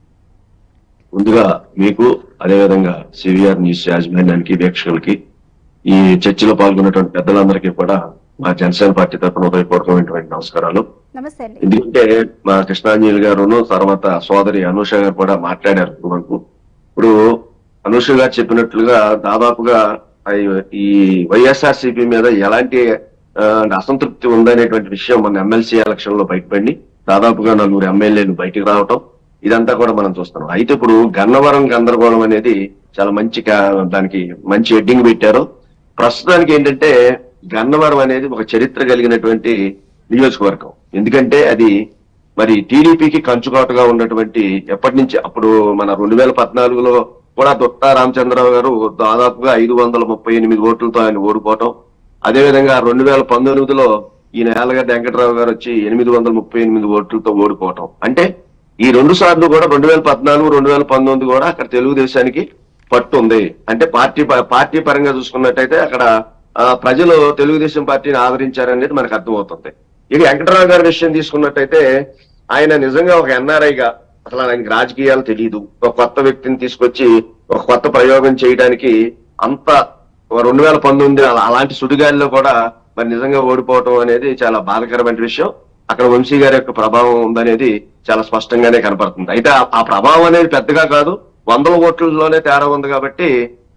ముందుగా మీకు అదేవిధంగా సివిఆర్ న్యూస్ యాజమాన్యానికి వీక్షకులకి ఈ చర్చలో పాల్గొన్నటువంటి పెద్దలందరికీ కూడా మా జనసేన పార్టీ తరఫున ఉదయపూర్వకమైనటువంటి నమస్కారాలు
నమస్తే అండి
ఎందుకంటే మా కృష్ణాంజలి గారును తర్వాత సోదరి అనూష గారు కూడా మాట్లాడారు ఇప్పుడు మనకు ఇప్పుడు అనూష గారు చెప్పినట్లుగా దాదాపుగా ఐ- ఈ వైఎస్ఆర్సీపీ మీద ఎలాంటి ఆ, అసంతృప్తి ఉందనేటువంటి విషయం మన ఎమ్మెల్సీ ఎలక్షన్ లో బయటపడి దాదాపుగా నలుగురు ఎమ్మెల్యేలు బయటికి రావటం ఇదంతా కూడా మనం చూస్తున్నాం అయితే ఇప్పుడు గన్నవరం గందరగోళం అనేది చాలా మంచి కా- దానికి మంచి హెడ్డింగ్ పెట్టారు ప్రస్తుతానికి ఏంటంటే గన్నవరం అనేది ఒక చరిత్ర కలిగినటువంటి నియోజకవర్గం ఎందుకంటే అది మరి టీడీపీకి కంచుకోటగా ఉన్నటువంటి ఎప్పటి నుంచి అప్పుడు మన రెండు వేల పద్నాలుగులో కూడా దొత్తా రామచంద్రరావు గారు దాదాపుగా ఐదు వందల ముప్పై ఎనిమిది ఓట్లతో ఆయన ఓడిపోవటం అదేవిధంగా రెండు వేల పంతొమ్మిదిలో ఈయన యాలగడ్డ వెంకటరావు గారు వచ్చి ఎనిమిది వందల ముప్పై ఎనిమిది ఓట్లతో ఓడిపోవటం అంటే ఈ రెండు సార్లు కూడా రెండు వేల పద్నాలుగు రెండు వేల పంతొమ్మిది కూడా అక్కడ తెలుగుదేశానికి పట్టు ఉంది అంటే పార్టీ ప- పార్టీ పరంగా చూసుకున్నట్టయితే అక్కడ ఆ, ప్రజలు తెలుగుదేశం పార్టీని ఆదరించారనేది మనకు అర్థమవుతుంది ఇక వెంకటరావు గారి విషయం తీసుకున్నట్టయితే ఆయన నిజంగా ఒక ఎన్ఆర్ఐగా అసలు ఆయనకి రాజకీయాలు తెలియదు ఒక కొత్త వ్యక్తిని తీసుకొచ్చి ఒక కొత్త ప్రయోగం చేయడానికి అంత రెండు వేల పంతొమ్మిది అలా- అలాంటి సుడిగాలిలో కూడా మరి నిజంగా ఓడిపోవటం అనేది చాలా బాధకరమైన విషయం అక్కడ వంశీ గారి యొక్క ప్రభావం ఉందనేది చాలా స్పష్టంగానే కనపడుతుంది అయితే ఆ- ఆ ప్రభావం అనేది పెద్దగా కాదు వందల ఓట్లలోనే తేడా ఉంది కాబట్టి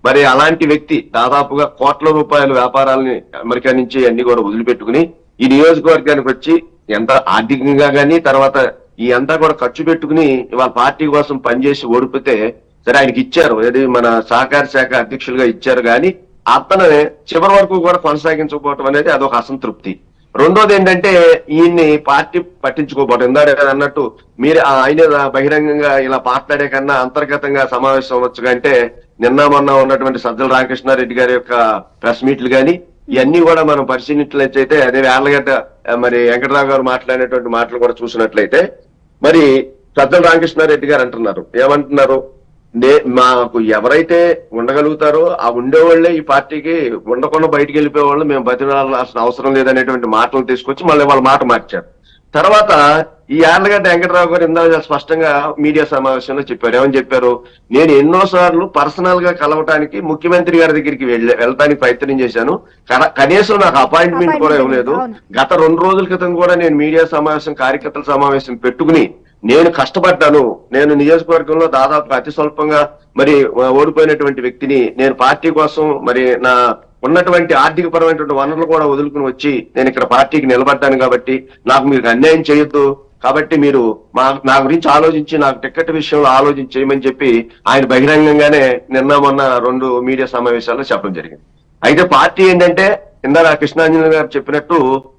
మరి అలాంటి వ్యక్తి దాదాపుగా కోట్ల రూపాయల వ్యాపారాలని అమెరికా నుంచి అన్ని కూడా వదిలిపెట్టుకుని ఈ నియోజకవర్గానికి వచ్చి ఎంత ఆర్థికంగా గానీ తర్వాత ఈ అంతా కూడా ఖర్చు పెట్టుకుని ఇవాళ పార్టీ కోసం పనిచేసి ఓడిపోతే సరే ఆయనకి ఇచ్చారు ఏది మన సహకార శాఖ అధ్యక్షులుగా ఇచ్చారు కానీ అతను చివరి వరకు కూడా కొనసాగించకపోవటం అనేది అదొక అసంతృప్తి రెండోది ఏంటంటే ఈయన్ని పార్టీ పట్టించుకోకపోవడం ఇందాక అన్నట్టు మీరు ఆయన బహిరంగంగా ఇలా మాట్లాడే కన్నా అంతర్గతంగా సమావేశం అవ్వచ్చు అంటే నిన్న మొన్న ఉన్నటువంటి సజ్జల రామకృష్ణారెడ్డి గారి యొక్క ప్రెస్ మీట్లు కానీ ఇవన్నీ కూడా మనం పరిశీలించినట్లయితే అదే వేర్లగడ్డ ఆ, మరి వెంకటరావు గారు మాట్లాడినటువంటి మాటలు కూడా చూసినట్లయితే మరి సజ్జల రామకృష్ణారెడ్డి గారు అంటున్నారు ఏమంటున్నారు నే మాకు ఎవరైతే ఉండగలుగుతారో ఆ ఉండేవాళ్లే ఈ పార్టీకి ఉండకుండా బయటికి వెళ్ళిపోయే వాళ్ళు మేము బతిలాల్సిన అవసరం లేదనేటువంటి మాటలు తీసుకొచ్చి మళ్ళీ వాళ్ళ మాట మార్చారు తర్వాత ఈ యార్లగడ్డ వెంకటరావు గారు ఇందాక స్పష్టంగా మీడియా సమావేశంలో చెప్పారు ఏమని చెప్పారు నేను ఎన్నో సార్లు పర్సనల్ గా కలవటానికి ముఖ్యమంత్రి గారి దగ్గరికి వెళ్ళే వెళ్ళటానికి ప్రయత్నం చేశాను కన- కనీసం నాకు అపాయింట్మెంట్ కూడా ఇవ్వలేదు
అవును.
గత రెండు రోజుల క్రితం కూడా నేను మీడియా సమావేశం కార్యకర్తల సమావేశం పెట్టుకుని నేను కష్టపడ్డాను నేను నియోజకవర్గంలో దాదాపు అతి స్వల్పంగా మరి ఓడిపోయినటువంటి వ్యక్తిని నేను పార్టీ కోసం మరి నా ఉన్నటువంటి ఆర్థిక పరమైనటువంటి వనరులు కూడా వదులుకుని వచ్చి నేను ఇక్కడ పార్టీకి నిలబడ్డాను కాబట్టి నాకు మీరు అన్యాయం చేయొద్దు కాబట్టి మీరు మా నా గురించి ఆలోచించి నాకు టికెట్ విషయంలో ఆలోచించి చేయమని చెప్పి ఆయన బహిరంగంగానే నిన్న మొన్న రెండు మీడియా సమావేశాల్లో చెప్పడం జరిగింది అయితే పార్టీ ఏంటంటే ఇందాక కృష్ణాంజలి గారు చెప్పినట్టు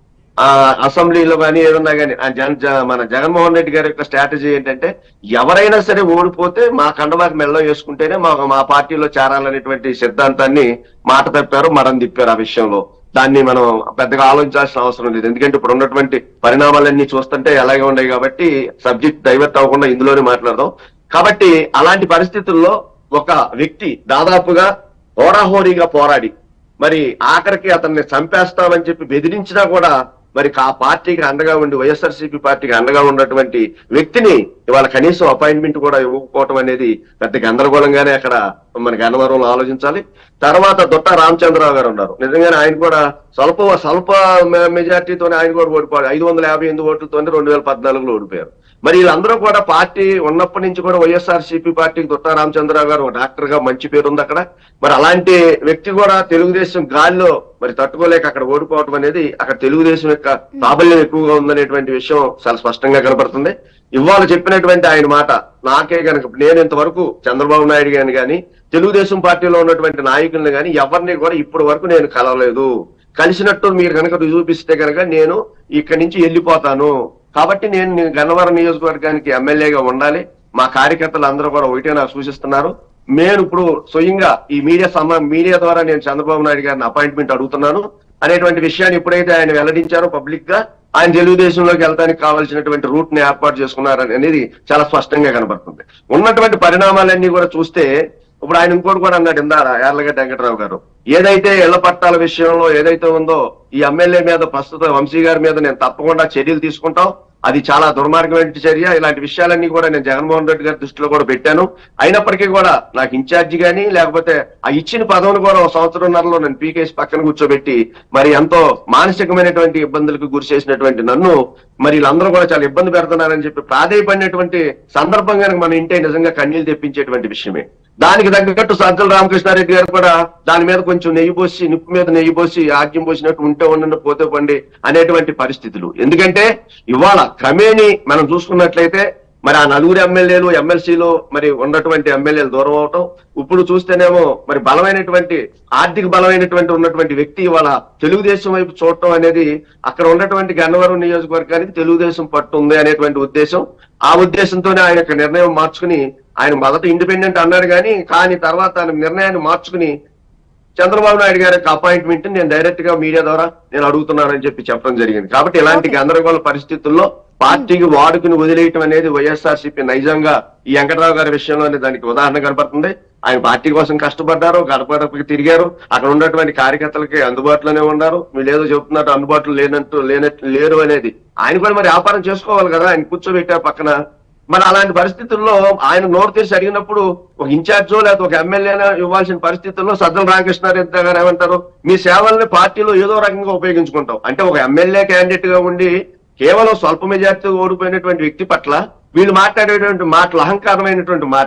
ఆ అసెంబ్లీలో కానీ ఏదన్నా కానీ ఆ జన జ- మన జగన్మోహన్ రెడ్డి గారి యొక్క స్ట్రాటజీ ఏంటంటే ఎవరైనా సరే ఓడిపోతే మా కండవాకి మెళ్ళం వేసుకుంటేనే మా మా పార్టీలో చేరాలనేటువంటి సిద్ధాంతాన్ని మాట తప్పారు మరం తిప్పారు ఆ విషయంలో దాన్ని మనం పెద్దగా ఆలోచించాల్సిన అవసరం లేదు ఎందుకంటే ఇప్పుడు ఉన్నటువంటి పరిణామాలన్నీ చూస్తుంటే అలాగే ఉన్నాయి కాబట్టి సబ్జెక్ట్ డైవర్ట్ అవ్వకుండా ఇందులోనే మాట్లాడదాం కాబట్టి అలాంటి పరిస్థితుల్లో ఒక వ్యక్తి దాదాపుగా హోరాహోరీగా పోరాడి మరి ఆఖరికి అతన్ని చంపేస్తామని చెప్పి బెదిరించినా కూడా మరి ఆ పార్టీకి అండగా ఉండి వైఎస్ఆర్సీపీ పార్టీకి అండగా ఉన్నటువంటి వ్యక్తిని ఇవాళ కనీసం అపాయింట్మెంట్ కూడా ఇవ్వకపోవటం అనేది పెద్ద గందరగోళంగానే అక్కడ మన గన్నవరంలో ఆలోచించాలి తర్వాత దొట్ట రామచంద్రరావు గారు ఉన్నారు నిజంగానే ఆయన కూడా స్వల్ప స్వల్ప మె- మెజార్టీతోనే ఆయన కూడా ఓడిపోయాడు ఐదు వందల యాభై ఎనిమిది ఓట్లతోనే రెండు వేల పద్నాలుగులో ఓడిపోయారు మరి వీళ్ళందరూ కూడా పార్టీ ఉన్నప్పటి నుంచి కూడా వైఎస్ఆర్ సిపి పార్టీకి దొట్ట రామచంద్రరావు గారు ఒక డాక్టర్ గా మంచి పేరు ఉంది అక్కడ మరి అలాంటి వ్యక్తి కూడా తెలుగుదేశం గాలిలో మరి తట్టుకోలేక అక్కడ ఓడిపోవడం అనేది అక్కడ తెలుగుదేశం యొక్క ప్రాబల్యం ఎక్కువగా ఉందనేటువంటి విషయం చాలా స్పష్టంగా కనపడుతుంది ఇవాళ చెప్పినటువంటి ఆయన మాట నాకే కనుక నేను ఇంతవరకు చంద్రబాబు నాయుడు గారిని కానీ తెలుగుదేశం పార్టీలో ఉన్నటువంటి నాయకుల్ని కానీ ఎవరిని కూడా ఇప్పటి వరకు నేను కలవలేదు కలిసినట్టు మీరు కనుక చూపిస్తే కనుక నేను ఇక్కడి నుంచి వెళ్ళిపోతాను కాబట్టి నేను నీ గన్నవరం నియోజకవర్గానికి ఎమ్మెల్యేగా ఉండాలి మా కార్యకర్తలు అందరూ కూడా ఒకటే నాకు సూచిస్తున్నారు నేను ఇప్పుడు స్వయంగా ఈ మీడియా సమ మీడియా ద్వారా నేను చంద్రబాబు నాయుడు గారిని అపాయింట్మెంట్ అడుగుతున్నాను అనేటువంటి విషయాన్ని ఎప్పుడైతే ఆయన వెల్లడించారో పబ్లిక్ గా ఆయన తెలుగుదేశంలోకి వెళ్ళడానికి కావాల్సినటువంటి రూట్ ని ఏర్పాటు చేసుకున్నారు అనేది చాలా స్పష్టంగా కనబడుతుంది ఉన్నటువంటి పరిణామాలన్నీ కూడా చూస్తే ఇప్పుడు ఆయన ఇంకోటి కూడా అన్నాడు ఇందారా యార్లగడ్డ వెంకటరావు గారు ఏదైతే ఇళ్ల పట్టాల విషయంలో ఏదైతే ఉందో ఈ ఎమ్మెల్యే మీద ప్రస్తుత వంశీ గారి మీద నేను తప్పకుండా చర్యలు తీసుకుంటాం అది చాలా దుర్మార్గమైన చర్య ఇలాంటి విషయాలన్నీ కూడా నేను జగన్మోహన్ రెడ్డి గారి దృష్టిలో కూడా పెట్టాను అయినప్పటికీ కూడా నాకు ఇన్ఛార్జి గానీ లేకపోతే ఆ ఇచ్చిన పదవిని కూడా ఒక సంవత్సరంన్నరలో నేను పీకేసి పక్కన కూర్చోబెట్టి మరి ఎంతో మానసికమైనటువంటి ఇబ్బందులకు గురి చేసినటువంటి నన్ను మరి వీళ్ళందరూ కూడా చాలా ఇబ్బంది పెడుతున్నారని చెప్పి ప్రాధాయపడినటువంటి సందర్భం కనుక మనం ఇంటే నిజంగా కన్నీళ్లు తెప్పించేటువంటి విషయమే దానికి తగ్గట్టు సజ్జల రామకృష్ణారెడ్డి గారు కూడా దాని మీద కొంచెం నెయ్యి పోసి నిప్పు మీద నెయ్యి పోసి ఆజ్యం పోసినట్టు ఉంటే ఉండండి పోతే పండి అనేటువంటి పరిస్థితులు ఎందుకంటే ఇవాళ క్రమేణి మనం చూసుకున్నట్లయితే మరి ఆ నలుగురు ఎమ్మెల్యేలు ఎమ్మెల్సీలు మరి ఉన్నటువంటి ఎమ్మెల్యేలు దూరం అవటం ఇప్పుడు చూస్తేనేమో మరి బలమైనటువంటి ఆర్థిక బలమైనటువంటి ఉన్నటువంటి వ్యక్తి ఇవాళ తెలుగుదేశం వైపు చూడటం అనేది అక్కడ ఉన్నటువంటి గన్నవరం నియోజకవర్గానికి తెలుగుదేశం పట్టు ఉంది అనేటువంటి ఉద్దేశం ఆ ఉద్దేశంతోనే ఆయన యొక్క నిర్ణయం మార్చుకుని ఆయన మొదట ఇండిపెండెంట్ అన్నాడు కానీ కానీ తర్వాత ఆయన నిర్ణయాన్ని మార్చుకుని చంద్రబాబు నాయుడు గారి యొక్క అపాయింట్మెంట్ నేను డైరెక్ట్ గా మీడియా ద్వారా నేను అడుగుతున్నానని చెప్పి చెప్పడం జరిగింది కాబట్టి ఇలాంటి
Okay.
గందరగోళ పరిస్థితుల్లో పార్టీకి వాడుకుని వదిలేయటం అనేది వైఎస్ఆర్సీపీ నైజంగా ఈ వెంకటరావు గారి విషయంలోనే దానికి ఉదాహరణ కనపడుతుంది ఆయన పార్టీ కోసం కష్టపడ్డారు గడప గడపకి తిరిగారు అక్కడ ఉన్నటువంటి కార్యకర్తలకి అందుబాటులోనే ఉన్నారు వీళ్ళు ఏదో చెప్తున్నట్టు అందుబాటులో లేనట్టు లేనట్టు లేరు అనేది ఆయన కూడా మరి వ్యాపారం చేసుకోవాలి కదా ఆయన కూర్చోబెట్టారు పక్కన మరి అలాంటి పరిస్థితుల్లో ఆయన నోరు తెరిచి అడిగినప్పుడు ఒక ఇన్ఛార్జో లేదా ఒక ఎమ్మెల్యేనో ఇవ్వాల్సిన పరిస్థితుల్లో సజ్జల రామకృష్ణారెడ్డి గారు ఏమంటారు మీ సేవల్ని పార్టీలో ఏదో రకంగా ఉపయోగించుకుంటాం అంటే ఒక ఎమ్మెల్యే క్యాండిడేట్ గా ఉండి కేవలం స్వల్ప మెజార్టీ ఓడిపోయినటువంటి వ్యక్తి పట్ల వీళ్ళు మాట్లాడేటువంటి మాటలు అహంకారమైనటువంటి మాటలు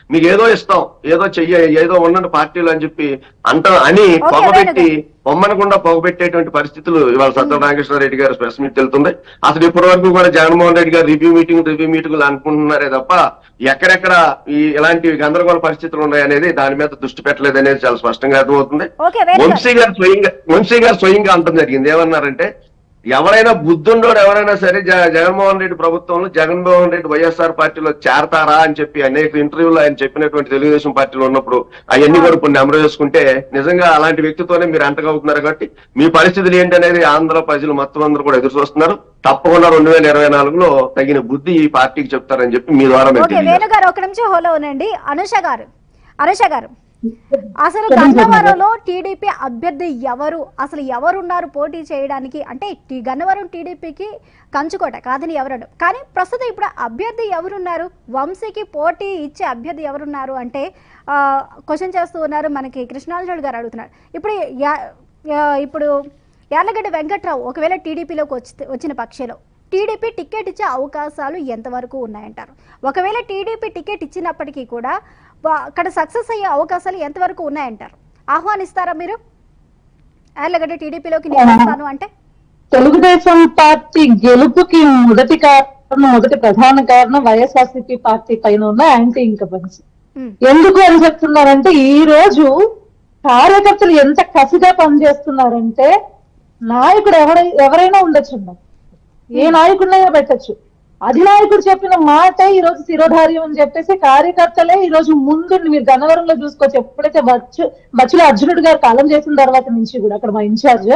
మీకు ఏదో ఇస్తాం ఏదో చెయ్య ఏదో ఉండండి పార్టీలు అని చెప్పి అంట అని
ఓకే,
పొగబెట్టి
వేణుగారు.
పొమ్మనకుండా పొగబెట్టేటువంటి పరిస్థితులు ఇవాళ సత్య రామకృష్ణారెడ్డి గారు ప్రెస్ మీట్ వెళ్తుంది అసలు ఇప్పటి వరకు కూడా జగన్మోహన్ రెడ్డి గారు రివ్యూ మీటింగ్ రివ్యూ మీటింగ్లు అనుకుంటున్నారే తప్ప ఎక్కడెక్కడ ఈ ఇలాంటి గందరగోళ పరిస్థితులు ఉన్నాయనేది దాని మీద దృష్టి పెట్టలేదు అనేది చాలా స్పష్టంగా అర్థమవుతుంది
ఓకే వేణు గారు.
వంశీ గారు స్వయంగా వంశీ గారు స్వయంగా అంటం జరిగింది ఏమన్నారంటే ఎవరైనా బుద్ధుండోడు ఎవరైనా సరే జ- జగన్మోహన్ రెడ్డి ప్రభుత్వంలో జగన్మోహన్ రెడ్డి వైఎస్ఆర్ పార్టీలో చేరతారా అని చెప్పి అనేక ఇంటర్వ్యూలో ఆయన చెప్పినటువంటి తెలుగుదేశం పార్టీలో ఉన్నప్పుడు అవన్నీ కూడా ఇప్పుడు నెమరు చేసుకుంటే నిజంగా అలాంటి వ్యక్తితోనే మీరు అంటగవుతున్నారు కాబట్టి మీ పరిస్థితులు ఏంటి అనేది ఆంధ్ర ప్రజలు మొత్తం అందరూ కూడా ఎదురు చూస్తున్నారు తప్పకుండా రెండు వేల ఇరవై నాలుగులో తగిన బుద్ధి ఈ పార్టీకి చెప్తారని చెప్పి మీ ద్వారా మేము
ఓకే
తెలియజేస్తాం.
వేణు గారు ఒక నిమిషం హోలో ఉండండి అనుష గారు అనుష గారు అసలు
చెప్పండి,
గన్నవరంలో టీడీపీ అభ్యర్థి ఎవరు అసలు ఎవరున్నారు పోటీ చేయడానికి అంటే టీ- గన్నవరం టీడీపీకి కంచుకోట కాదని ఎవరడు కానీ ప్రస్తుతం ఇప్పుడు అభ్యర్థి ఎవరున్నారు వంశీకి పోటీ ఇచ్చే అభ్యర్థి ఎవరున్నారు అంటే క్వశ్చన్ చేస్తూ ఉన్నారు మనకి కృష్ణార్జునుడు గారు అడుగుతున్నారు ఇప్పుడు యా- యా- ఇప్పుడు యార్లగడ్డ వెంకట్రావు ఒకవేళ టీడీపీలోకి వచ్చి వచ్చిన పక్షంలో టీడీపీ టికెట్ ఇచ్చే అవకాశాలు ఎంతవరకు ఉన్నాయంటారు ఒకవేళ టీడీపీ టికెట్ ఇచ్చినప్పటికీ కూడా వా- అక్కడ సక్సెస్ అయ్యే అవకాశాలు ఎంతవరకు ఉన్నాయంటారు ఆహ్వానిస్తారా మీరు యార్లగడ్డ టీడీపీలోకి నియమిస్తాను అంటే
తెలుగుదేశం పార్టీ గెలుపుకి మొదటి కారణం మొదటి ప్రధాన కారణం వైఎస్ఆర్సీపీ పార్టీ పైన ఉన్న యాంటీ ఇన్కబెన్సీ
ఉమ్,
ఎందుకు అని చెప్తున్నారంటే ఈ రోజు కార్యకర్తలు ఎంత కసిగా పనిచేస్తున్నారంటే నాయకుడు ఎవరై ఎవరైనా ఉండొచ్చు ఏ నాయకుడినైనా పెట్టచ్చు అధినాయకుడు చెప్పిన మాటే ఈ రోజు శిరోధార్యం అని చెప్పేసి కార్యకర్తలే ఈ రోజు ముందుండి మీరు గన్నవరంలో చూసుకోవచ్చు ఎప్పుడైతే బచ్చు బచ్చుల అర్జునుడు గారు కాలం చేసిన తర్వాత నుంచి కూడా అక్కడ మా ఇన్ఛార్జ్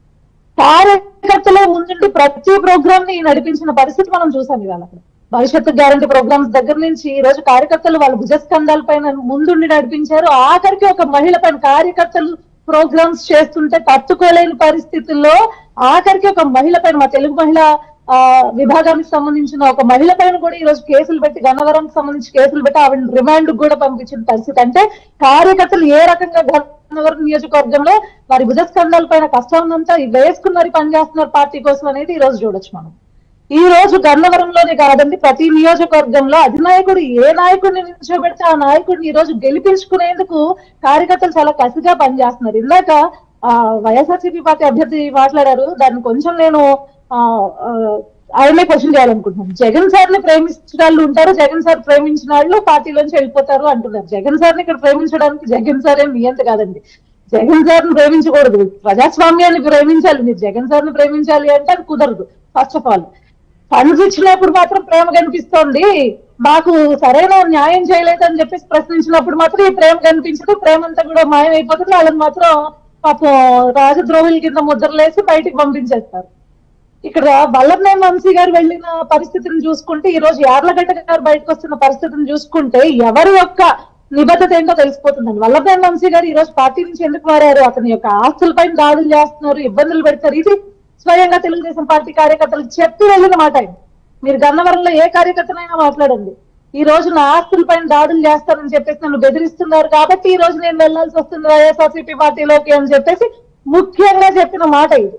కార్యకర్తలే ముందుండి ప్రతి ప్రోగ్రామ్ ని నడిపించిన పరిస్థితి మనం చూసాం ఇవాళ అక్కడ భవిష్యత్తు గ్యారంటీ ప్రోగ్రామ్స్ దగ్గర నుంచి ఈ రోజు కార్యకర్తలు వాళ్ళ భుజస్కంధాల పైన ముందుండి నడిపించారు ఆఖరికి ఒక మహిళ పైన కార్యకర్తలు ప్రోగ్రామ్స్ చేస్తుంటే తట్టుకోలేని పరిస్థితుల్లో ఆఖరికి ఒక మహిళ పైన మా తెలుగు మహిళ ఆ విభాగానికి సంబంధించిన ఒక మహిళ పైన కూడా ఈ రోజు కేసులు పెట్టి గన్నవరంకి సంబంధించి కేసులు పెట్టి ఆవిడ రిమాండ్ కూడా పంపించిన పరిస్థితి అంటే కార్యకర్తలు ఏ రకంగా గన్నవరం నియోజకవర్గంలో వారి భుజస్కంధాల పైన కష్టాన్నంతా వేసుకుని మరి పనిచేస్తున్నారు పార్టీ కోసం అనేది ఈ రోజు చూడొచ్చు మనం ఈ రోజు గన్నవరంలోనే కాదండి ప్రతి నియోజకవర్గంలో అధినాయకుడు ఏ నాయకుడిని నిల్చోబెడితే ఆ నాయకుడిని ఈ రోజు గెలిపించుకునేందుకు కార్యకర్తలు చాలా కసిగా పనిచేస్తున్నారు ఇందాక ఆ వైఎస్ఆర్సీపీ పార్టీ అభ్యర్థి మాట్లాడారు దాన్ని కొంచెం నేను ఆ ఆ, ఆయనే క్వశ్చన్ చేయాలనుకుంటున్నాను జగన్ సార్ ని ప్రేమించిన వాళ్ళు ఉంటారు జగన్ సార్ ప్రేమించిన వాళ్ళు పార్టీలోంచి వెళ్ళిపోతారు అంటున్నారు జగన్ సార్ ని ఇక్కడ ప్రేమించడానికి జగన్ సార్ ఏం నియంత కాదండి జగన్ సార్ ని ప్రేమించకూడదు ప్రజాస్వామ్యాన్ని ప్రేమించాలి మీరు జగన్ సార్ ని ప్రేమించాలి అంటే అది కుదరదు ఫస్ట్ ఆఫ్ ఆల్ ఫండ్స్ ఇచ్చినప్పుడు మాత్రం ప్రేమ కనిపిస్తోంది మాకు సరైన న్యాయం చేయలేదని చెప్పేసి ప్రశ్నించినప్పుడు మాత్రం ఈ ప్రేమ కనిపించదు ప్రేమ అంతా కూడా మాయమైపోతుంది వాళ్ళని మాత్రం పాపం రాజద్రోహుల కింద ముద్రలేసి బయటికి పంపించేస్తారు ఇక్కడ వల్లభనేని వంశీ గారు వెళ్ళిన పరిస్థితిని చూసుకుంటే ఈ రోజు యార్లగడ్డ గారు బయటకు వస్తున్న పరిస్థితిని చూసుకుంటే ఎవరి యొక్క నిబద్ధత ఏంటో తెలిసిపోతుందండి వల్లభనేని వంశీ గారు ఈ రోజు పార్టీ నుంచి ఎందుకు మారారు అతని యొక్క ఆస్తులపైన దాడులు చేస్తున్నారు ఇబ్బందులు పెడతారు ఇది స్వయంగా తెలుగుదేశం పార్టీ కార్యకర్తలకు చెప్పి వెళ్ళిన మాట ఆయన మీరు గన్నవరంలో ఏ కార్యకర్తనైనా మాట్లాడండి ఈ రోజు నా ఆస్తులపైన దాడులు చేస్తారని చెప్పేసి నన్ను బెదిరిస్తున్నారు కాబట్టి ఈ రోజు నేను వెళ్లాల్సి వస్తుంది వైఎస్ఆర్సీపీ పార్టీలోకి అని చెప్పేసి ముఖ్యంగా చెప్పిన మాట ఇది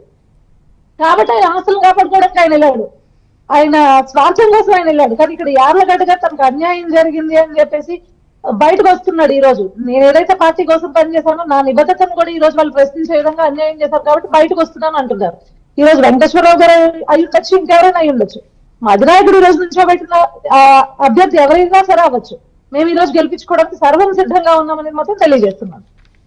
కాబట్టి ఆయన ఆస్తులు కాపాడుకోవడానికి ఆయన వెళ్ళాడు ఆయన స్వార్థం కోసం ఆయన వెళ్ళాడు కానీ ఇక్కడ యార్లగడ్డగా తనకు అన్యాయం జరిగింది అని చెప్పేసి బయటకు వస్తున్నాడు ఈ రోజు నేను ఏదైతే పార్టీ కోసం పనిచేశానో నా నిబద్ధతను కూడా ఈ రోజు వాళ్ళు ప్రశ్నించే విధంగా అన్యాయం చేశారు కాబట్టి బయటకు వస్తున్నాను అంటున్నారు ఈ రోజు వెంకటేశ్వరరావు గారు అయి ఉండొచ్చు ఇంకెవరైనా అయి ఉండొచ్చు మా అధినాయకుడు ఈ రోజు నుంచోబెట్టిన ఆ అభ్యర్థి ఎవరైనా సరే అవ్వచ్చు మేము ఈ రోజు గెలిపించుకోవడానికి సర్వం సిద్ధంగా ఉన్నామని మాత్రం తెలియజేస్తున్నాను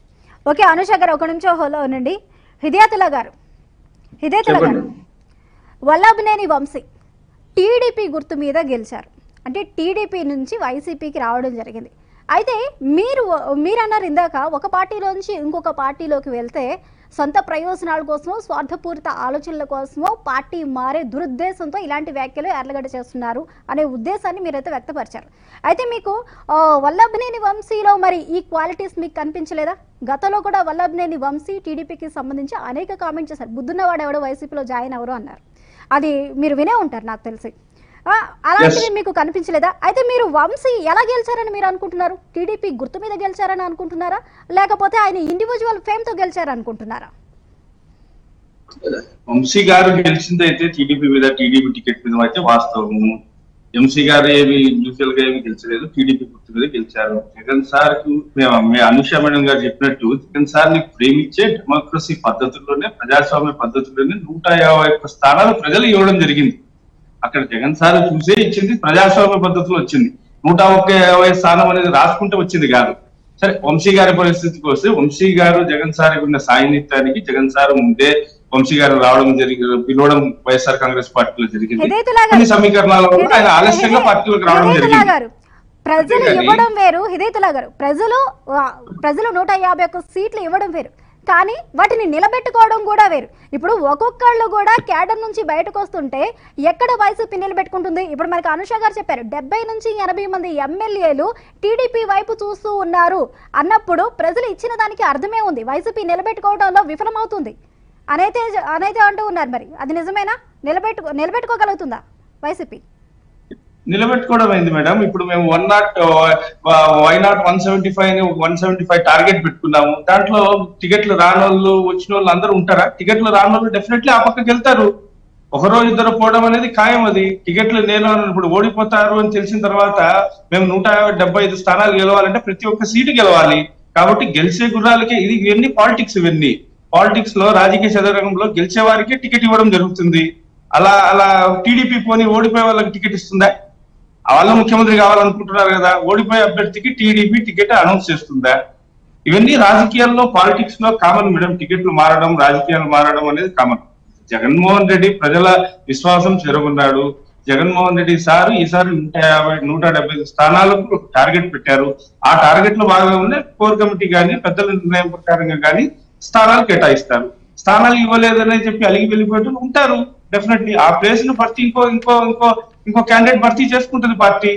ఓకే అనుష గారు ఒక నిమిషం హోలో ఉండండి హిదాయతుల్లా గారు హిదాయతుల్లా గారు
చెప్పండి.
వల్లభనేని వంశీ టీడీపీ గుర్తు మీద గెలిచారు అంటే టీడీపీ నుంచి వైసీపీకి రావడం జరిగింది అయితే మీరు మీరు అన్నారు ఇందాక ఒక పార్టీలోంచి ఇంకొక పార్టీలోకి వెళ్తే సొంత ప్రయోజనాల కోసమో స్వార్థపూరిత ఆలోచనల కోసమో పార్టీ మారే దురుద్దేశంతో ఇలాంటి వ్యాఖ్యలు ఎర్లగడ్డ చేస్తున్నారు అనే ఉద్దేశాన్ని మీరైతే వ్యక్తపరిచారు అయితే మీకు ఆ, వల్లభనేని వంశీలో మరి ఈ క్వాలిటీస్ మీకు కనిపించలేదా గతంలో కూడా వల్లభనేని వంశీ టీడీపీకి సంబంధించి అనేక కామెంట్ చేశారు బుద్ధున్నవాడు ఎవడో వైసీపీలో జాయిన్ ఎవరు అన్నారు అది మీరు వినే ఉంటారు నాకు తెలిసి ఆ, అలాంటివి మీకు కనిపించలేదా అయితే మీరు వంశీ ఎలా గెలిచారని మీరు అనుకుంటున్నారు టీడీపీ గుర్తు మీద గెలిచారని అనుకుంటున్నారా లేకపోతే ఆయన ఇండివిజువల్ ఫేమ్ తో గెలిచారనుకుంటున్నారా
వంశీ గారు గెలిచింది అయితే టీడీపీ మీద టీడీపీ టికెట్ మీద అయితే వాస్తవము ఎంసీ గారు ఏమి యూజువల్ గా ఏమి గెలిచలేదు టీడీపీ గుర్తు మీద గెలిచారు జగన్ సార్ కు మేము మే- అనుష మేడం గారు చెప్పినట్టు జగన్ సార్ ని ప్రేమించే డెమోక్రసీ పద్ధతుల్లోనే ప్రజాస్వామ్య పద్ధతుల్లోనే నూట యాభై ఒక్క స్థానాలు ప్రజలు ఇవ్వడం జరిగింది అక్కడ జగన్ సార్ చూసే ఇచ్చింది ప్రజాస్వామ్య పద్ధతిలో వచ్చింది నూట ఒక్క యాభై స్థానం అనేది రాసుకుంటే వచ్చింది కాదు సరే వంశీ గారి పరిస్థితికి వస్తే వంశీ గారు జగన్ సార్ ఉన్న సాన్నిధ్యానికి జగన్ సార్ ముందే వంశీ గారు రావడం జరిగింది పిలవడం వైఎస్ఆర్ కాంగ్రెస్ పార్టీలో జరిగింది
హిదయతుల్లా గారు
కొన్ని సమీకరణాల వల్ల ఆయన ఆలస్యంగా
హిదయ-
పార్టీలోకి రావడం
హిదయతుల్లా
జరిగింది
గారు ప్రజలు
అంతేగాని-
ఇవ్వడం వేరు హిదయతుల్లా గారు ప్రజలు ఆ, ప్రజలు నూట యాభై ఒక్క సీట్లు ఇవ్వడం వేరు కానీ వాటిని నిలబెట్టుకోవడం కూడా వేరు ఇప్పుడు ఒక్కొక్కళ్ళు కూడా క్యాడర్ నుంచి బయటకు వస్తుంటే ఎక్కడ వైసీపీ నిలబెట్టుకుంటుంది ఇప్పుడు మనకి అనుష గారు చెప్పారు డెబ్బై నుంచి ఎనభై మంది ఎమ్మెల్యేలు టీడీపీ వైపు చూస్తూ ఉన్నారు అన్నప్పుడు ప్రజలు ఇచ్చిన దానికి అర్థమే ఉంది వైసీపీ నిలబెట్టుకోవడంలో విఫలమవుతుంది అనైతే అనైతే అంటూ ఉన్నారు మరి అది నిజమేనా నిలబెట్టుకో నిలబెట్టుకోగలుగుతుందా వైసీపీ
నిలబెట్టుకోవడం అయింది మేడం ఇప్పుడు మేము one not why not one seventy five one seventy five target పెట్టుకున్నాము దాంట్లో టికెట్లు రానోళ్ళు వచ్చిన వాళ్ళు అందరూ ఉంటారా టికెట్లు రానోళ్ళు డెఫినెట్లీ ఆ పక్కకి వెళ్తారు ఒక రోజు ఇద్దరు పోవడం అనేది ఖాయం అది టికెట్లు నేను ఇప్పుడు ఓడిపోతారు అని తెలిసిన తర్వాత మేము నూట డెబ్బై ఐదు స్థానాలు గెలవాలంటే ప్రతి ఒక్క సీటు గెలవాలి కాబట్టి గెలిచే గుర్రాలకి ఇది ఇవన్నీ పాలిటిక్స్ ఇవన్నీ పాలిటిక్స్ లో రాజకీయ చదరంగంలో గెలిచే వారికి టికెట్ ఇవ్వడం జరుగుతుంది అలా అలా టీడీపీ పోని ఓడిపోయే వాళ్ళకి టికెట్ ఇస్తుందా వాళ్ళు ముఖ్యమంత్రి కావాలనుకుంటున్నారు కదా ఓడిపోయే అభ్యర్థికి టీడీపీ టికెట్ అనౌన్స్ చేస్తుందా ఇవన్నీ రాజకీయాల్లో పాలిటిక్స్ లో కామన్ మేడం టికెట్లు మారడం రాజకీయాలు మారడం అనేది కామన్ జగన్మోహన్ రెడ్డి ప్రజల విశ్వాసం చేరుకున్నాడు జగన్మోహన్ రెడ్డి సార్ ఈసారి నూట యాభై నూట డెబ్బై ఐదు స్థానాలకు టార్గెట్ పెట్టారు ఆ టార్గెట్ లో భాగంగానే కోర్ కమిటీ కానీ పెద్దల నిర్ణయం ప్రకారంగా కానీ స్థానాలు కేటాయిస్తారు స్థానాలు ఇవ్వలేదని చెప్పి అలిగి వెళ్ళిపోయేటప్పుడు ఉంటారు డెఫినెట్లీ ఆ ప్లేస్ ను భర్తీ ఇంకో ఇంకో ఇంకో ఇంకో క్యాండిడేట్ భర్తీ చేసుకుంటుంది పార్టీ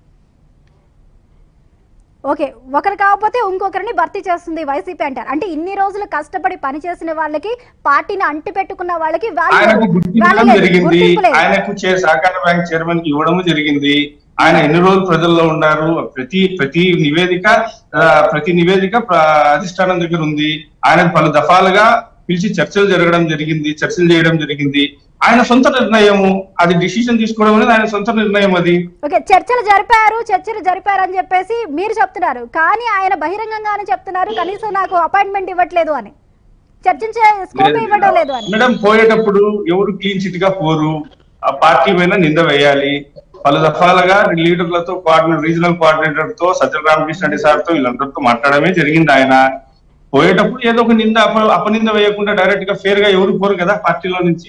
ఓకే ఒకరు కాకపోతే ఇంకొకరిని భర్తీ చేస్తుంది వైసీపీ అంటారు అంటే ఇన్ని రోజులు కష్టపడి పనిచేసిన వాళ్ళకి పార్టీని అంటి పెట్టుకున్న వాళ్ళకి value-
ఆయనకు
value
గుర్తించడం
లేదు,
జరిగింది
గుర్తింపు లేదు.
ఆయనకు చే- సహకార బ్యాంక్ చైర్మన్ కి ఇవ్వడం జరిగింది ఆయన ఎన్ని రోజులు ప్రజల్లో ఉన్నారు ప్రతి ప్రతి నివేదిక ఆ, ప్రతి నివేదిక ప్ర- అధిష్టానం దగ్గర ఉంది ఆయన పలు దఫాలుగా పిలిచి చర్చలు జరగడం జరిగింది చర్చలు చేయడం జరిగింది ఆయన సొంత నిర్ణయము అది డిసిషన్ తీసుకోవడం అనేది ఆయన సొంత నిర్ణయం అది
ఓకే చర్చలు జరిపారు చర్చలు జరిపారు అని చెప్పేసి మీరు చెప్తున్నారు కానీ ఆయన బహిరంగంగానే చెప్తున్నారు కనీసం నాకు అపాయింట్మెంట్ ఇవ్వట్లేదు అని చర్చించే స్కోప్ ఇవ్వడం లేదు అని
మేడం పోయేటప్పుడు ఎవరు క్లీన్ చిట్ గా పోరు ఆ పార్టీ పైన నింద వేయాలి పలు దఫాలుగా లీడర్లతో కోఆర్డినేటర్ రీజనల్ కోఆర్డినేటర్ తో సత్య రామకృష్ణ రెడ్డి సార్ తో వీళ్ళందరితో మాట్లాడమే జరిగింది ఆయన పోయేటప్పుడు ఏదో ఒక నింద అప అపనింద వేయకుండా డైరెక్ట్ గా ఫేర్ గా ఎవరు పోరు కదా పార్టీలో నుంచి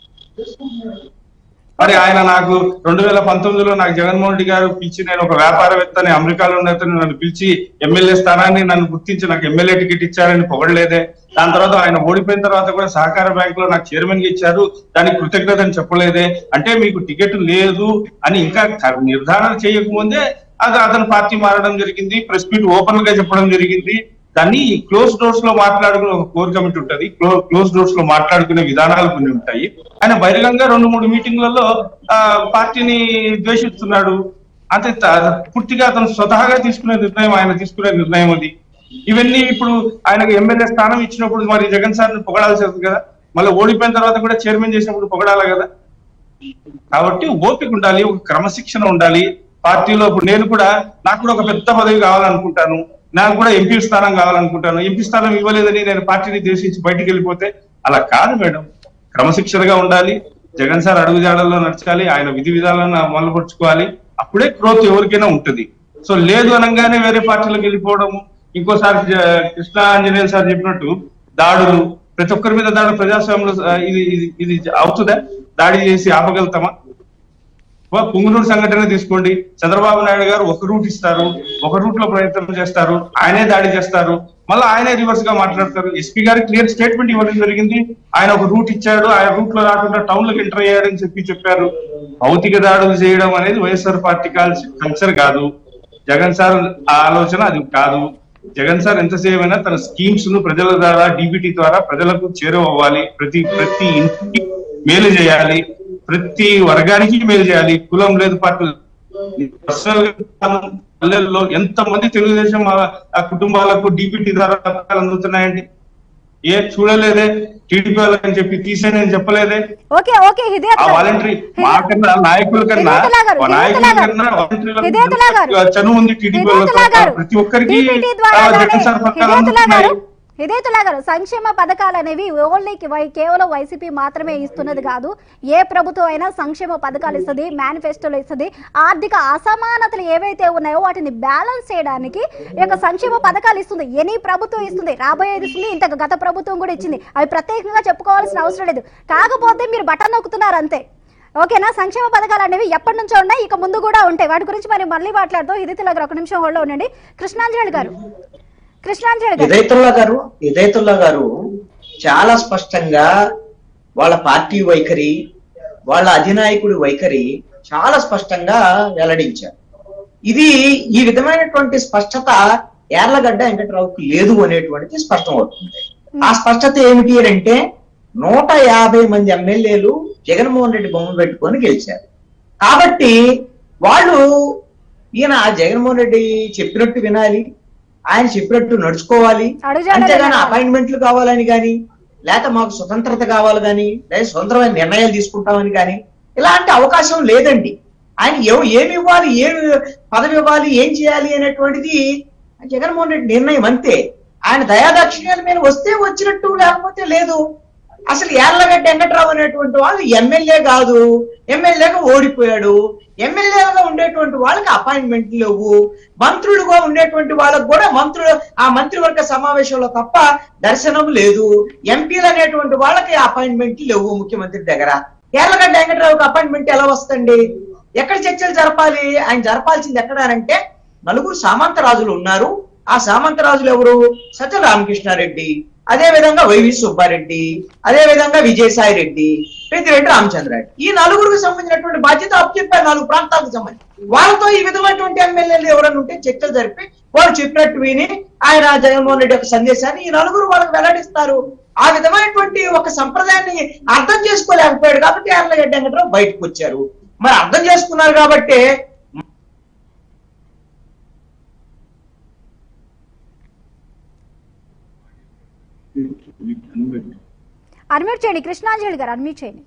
మరి ఆయన నాకు రెండు వేల పంతొమ్మిదిలో నాకు జగన్మోహన్ రెడ్డి గారు పిలిచి నేను ఒక వ్యాపారవేత్తని అమెరికాలో ఉన్న అతను నన్ను పిలిచి ఎమ్మెల్యే స్థానాన్ని నన్ను గుర్తించి నాకు ఎమ్మెల్యే టికెట్ ఇచ్చారని పొగడలేదే దాని తర్వాత ఆయన ఓడిపోయిన తర్వాత కూడా సహకార బ్యాంక్ లో నాకు చైర్మన్ గా ఇచ్చారు దానికి కృతజ్ఞత అని చెప్పలేదే అంటే మీకు టికెట్ లేదు అని ఇంకా క- నిర్ధారణ చేయకముందే అది అతను పార్టీ మారడం జరిగింది ప్రెస్ మీట్ ఓపెన్ గా చెప్పడం జరిగింది దాన్ని క్లోజ్ డోర్స్ లో మాట్లాడుకునే ఒక కోర్ కమిటీ ఉంటది క్లోజ్ డోర్స్ లో మాట్లాడుకునే విధానాలు కొన్ని ఉంటాయి ఆయన బహిరంగంగా రెండు మూడు మీటింగ్లలో ఆ పార్టీని ద్వేషిస్తున్నాడు అంతే త- పూర్తిగా అతను స్వతహాగా తీసుకునే నిర్ణయం ఆయన తీసుకునే నిర్ణయం అది ఇవన్నీ ఇప్పుడు ఆయనకు ఎమ్మెల్యే స్థానం ఇచ్చినప్పుడు మరి జగన్ సార్ పొగడాల్సి వస్తుంది కదా మళ్ళీ ఓడిపోయిన తర్వాత కూడా చైర్మన్ చేసినప్పుడు పొగడాలి కదా కాబట్టి ఓపిక ఉండాలి ఒక క్రమశిక్షణ ఉండాలి పార్టీలో ఇప్పుడు నేను కూడా నాకు కూడా ఒక పెద్ద పదవి కావాలనుకుంటాను నాకు కూడా ఎంపీ స్థానం కావాలనుకుంటాను ఎంపీ స్థానం ఇవ్వలేదని నేను పార్టీని దేశించి బయటికి వెళ్ళిపోతే అలా కాదు మేడం క్రమశిక్షణగా ఉండాలి జగన్ సార్ అడుగుజాడల్లో నడచాలి ఆయన విధి విధాలను అమలుపరుచుకోవాలి అప్పుడే గ్రోత్ ఎవరికైనా ఉంటది సో లేదు అనగానే వేరే పార్టీలకు వెళ్ళిపోవడము ఇంకోసారి జ- కృష్ణ ఆంజనేయులు సార్ చెప్పినట్టు దాడులు ప్రతి ఒక్కరి మీద దాడి ప్రజాస్వామ్యంలో ఆ, ఇది ఇది ఇది అవుతుందా దాడి చేసి ఆపగలుగుతామా ఓ పుంగునూరు సంఘటన తీసుకోండి చంద్రబాబు నాయుడు గారు ఒక రూట్ ఇస్తారు ఒక రూట్ లో ప్రయత్నం చేస్తారు ఆయనే దాడి చేస్తారు మళ్ళీ ఆయనే రివర్స్ గా మాట్లాడతారు ఎస్పీ గారి క్లియర్ స్టేట్మెంట్ ఇవ్వడం జరిగింది ఆయన ఒక రూట్ ఇచ్చాడు ఆయన రూట్ లో రాకుండా టౌన్ లోకి ఎంటర్ అయ్యాడని చెప్పి చెప్పారు భౌతిక దాడులు చేయడం అనేది వైఎస్ఆర్ పార్టీ కల్చర్ కాదు జగన్ సార్ ఆ ఆలోచన అది కాదు జగన్ సార్ ఎంతసేపు అయినా తన స్కీమ్స్ ను ప్రజల ద్వారా డీబీటీ ద్వారా ప్రజలకు చేరువవ్వాలి ప్రతి ప్రతి ఇంటికి మేలు చేయాలి ప్రతి వర్గానికి మేలు చేయాలి కులం లేదు పార్టీ పర్సనల్ గా పల్లెల్లో ఎంత మంది తెలుగుదేశం ఆ- ఆ కుటుంబాలకు డీబీటీ ద్వారా పథకాలు అందుతున్నాయండి ఏ చూడలేదే టీడీపీ వాళ్ళని చెప్పి తీసేయని అని చెప్పలేదే
ఓకే ఓకే హిదేత్
ఆ
గారు.
వాలంటరీ
హిదే-
మా కన్నా నాయకుల కన్నా
హిదేతుల్లా గారు,
మా నాయకుల
హిదేతుల్లా గారు,
కన్నా వాలంటీర్లకు
హిదేతుల్లా గారు,
చనువు ఉంది టీడీపీ
హిదేతుల్లా గారు,
ప్రతి ఒక్కరికి
DPT
ఆ,
ద్వారానే
జగన్ సార్ పథకాలు
హిదేతుల్లా గారు,
అందుతున్నాయి.
హిదేతుల్లా గారు సంక్షేమ పథకాలు అనేవి ఓన్లీ వై- కేవలం వైసీపీ మాత్రమే ఇస్తున్నది కాదు ఏ ప్రభుత్వం అయినా సంక్షేమ పథకాలు ఇస్తుంది మేనిఫెస్టోలు ఇస్తుంది ఆర్థిక అసమానతలు ఏవైతే ఉన్నాయో వాటిని బ్యాలెన్స్ చేయడానికి ఈ యొక్క సంక్షేమ పథకాలు ఇస్తుంది ఎనీ ప్రభుత్వం ఇస్తుంది రాబోయేది ఇస్తుంది ఇంత గత ప్రభుత్వం కూడా ఇచ్చింది అవి ప్రత్యేకంగా చెప్పుకోవాల్సిన అవసరం లేదు కాకపోతే మీరు బటన్ నొక్కుతున్నారు అంతే ఓకేనా సంక్షేమ పథకాలు అనేవి ఎప్పటి నుంచో ఉన్నాయి ఇక ముందు కూడా ఉంటాయి వాటి గురించి మరి మళ్ళీ మాట్లాడుతూ ఇది తెలగర ఒక నిమిషం హోల్డ్లో ఉండండి కృష్ణాంజలి గారు కృష్ణాంజలి గారు
ఇదైతుల్లా గారు ఇదైతుల్లా గారు చాలా స్పష్టంగా వాళ్ళ పార్టీ వైఖరి వాళ్ళ అధినాయకుడి వైఖరి చాలా స్పష్టంగా వెల్లడించారు ఇది ఈ విధమైనటువంటి స్పష్టత యార్లగడ్డ వెంకట్రావుకి లేదు అనేటువంటిది స్పష్టం అవుతుంది ఆ స్పష్టత ఏమిటి అని అంటే నూట యాభై మంది ఎమ్మెల్యేలు జగన్మోహన్ రెడ్డి బొమ్మ పెట్టుకొని గెలిచారు కాబట్టి వాళ్ళు ఈయన జగన్మోహన్ రెడ్డి చెప్పినట్టు వినాలి ఆయన చెప్పినట్టు నడుచుకోవాలి
అడుగుజాడలు
అంతేగాని
వినాలి.
అపాయింట్మెంట్లు కావాలని కానీ లేక మాకు స్వతంత్రత కావాలి కానీ లేదా స్వతంత్రమైన నిర్ణయాలు తీసుకుంటామని కానీ ఇలాంటి అవకాశం లేదండి ఆయన ఎవ- ఏమి ఇవ్వాలి ఏమి పదవి ఇవ్వాలి ఏం చేయాలి అనేటువంటిది జగన్మోహన్ రెడ్డి నిర్ణయం అంతే ఆయన దయాదాక్షిణ్యాల మీద వస్తే వచ్చినట్టు లేకపోతే లేదు అసలు యార్లగడ్డ వెంకట్రావు అనేటువంటి వాళ్ళు ఎమ్మెల్యే కాదు ఎమ్మెల్యేగా ఓడిపోయాడు ఎమ్మెల్యేగా ఉండేటువంటి వాళ్ళకి అపాయింట్మెంట్ లేవు మంత్రులుగా ఉండేటువంటి వాళ్ళకు కూడా మంత్రులు ఆ మంత్రివర్గ సమావేశంలో తప్ప దర్శనం లేదు ఎంపీలు అనేటువంటి వాళ్ళకి అపాయింట్మెంట్ లేవు ముఖ్యమంత్రి దగ్గర యార్లగడ్డ వెంకట్రావుకి అపాయింట్మెంట్ ఎలా వస్తుంది ఎక్కడ చర్చలు జరపాలి ఆయన జరపాల్సింది ఎక్కడ అంటే నలుగురు సామంత రాజులు ఉన్నారు ఆ సామంత రాజులు ఎవరు సత్య రామకృష్ణారెడ్డి అదే విధంగా వైవి సుబ్బారెడ్డి అదే విధంగా విజయసాయి రెడ్డి పెద్దిరెడ్డి రామచంద్రారెడ్డి ఈ నలుగురికి సంబంధించినటువంటి బాధ్యత అప్పచెప్పారు నాలుగు ప్రాంతాలకు సంబంధించి వాళ్ళతో ఈ విధమైనటువంటి ఎమ్మెల్యేలు ఎవరైనా ఉంటే చర్చలు జరిపి వాళ్ళు చెప్పినట్టు విని ఆయన జగన్మోహన్ రెడ్డి యొక్క సందేశాన్ని ఈ నలుగురు వాళ్ళకి వెల్లడిస్తారు ఆ విధమైనటువంటి ఒక సంప్రదాయాన్ని అర్థం చేసుకోలేకపోయాడు కాబట్టి యార్లగడ్డ వెంకట్రావు బయటకు వచ్చారు మరి అర్థం చేసుకున్నారు కాబట్టి
అన్మ్యూట్ చేయండి కృష్ణాంజలి గారు అన్మ్యూట్ చేయండి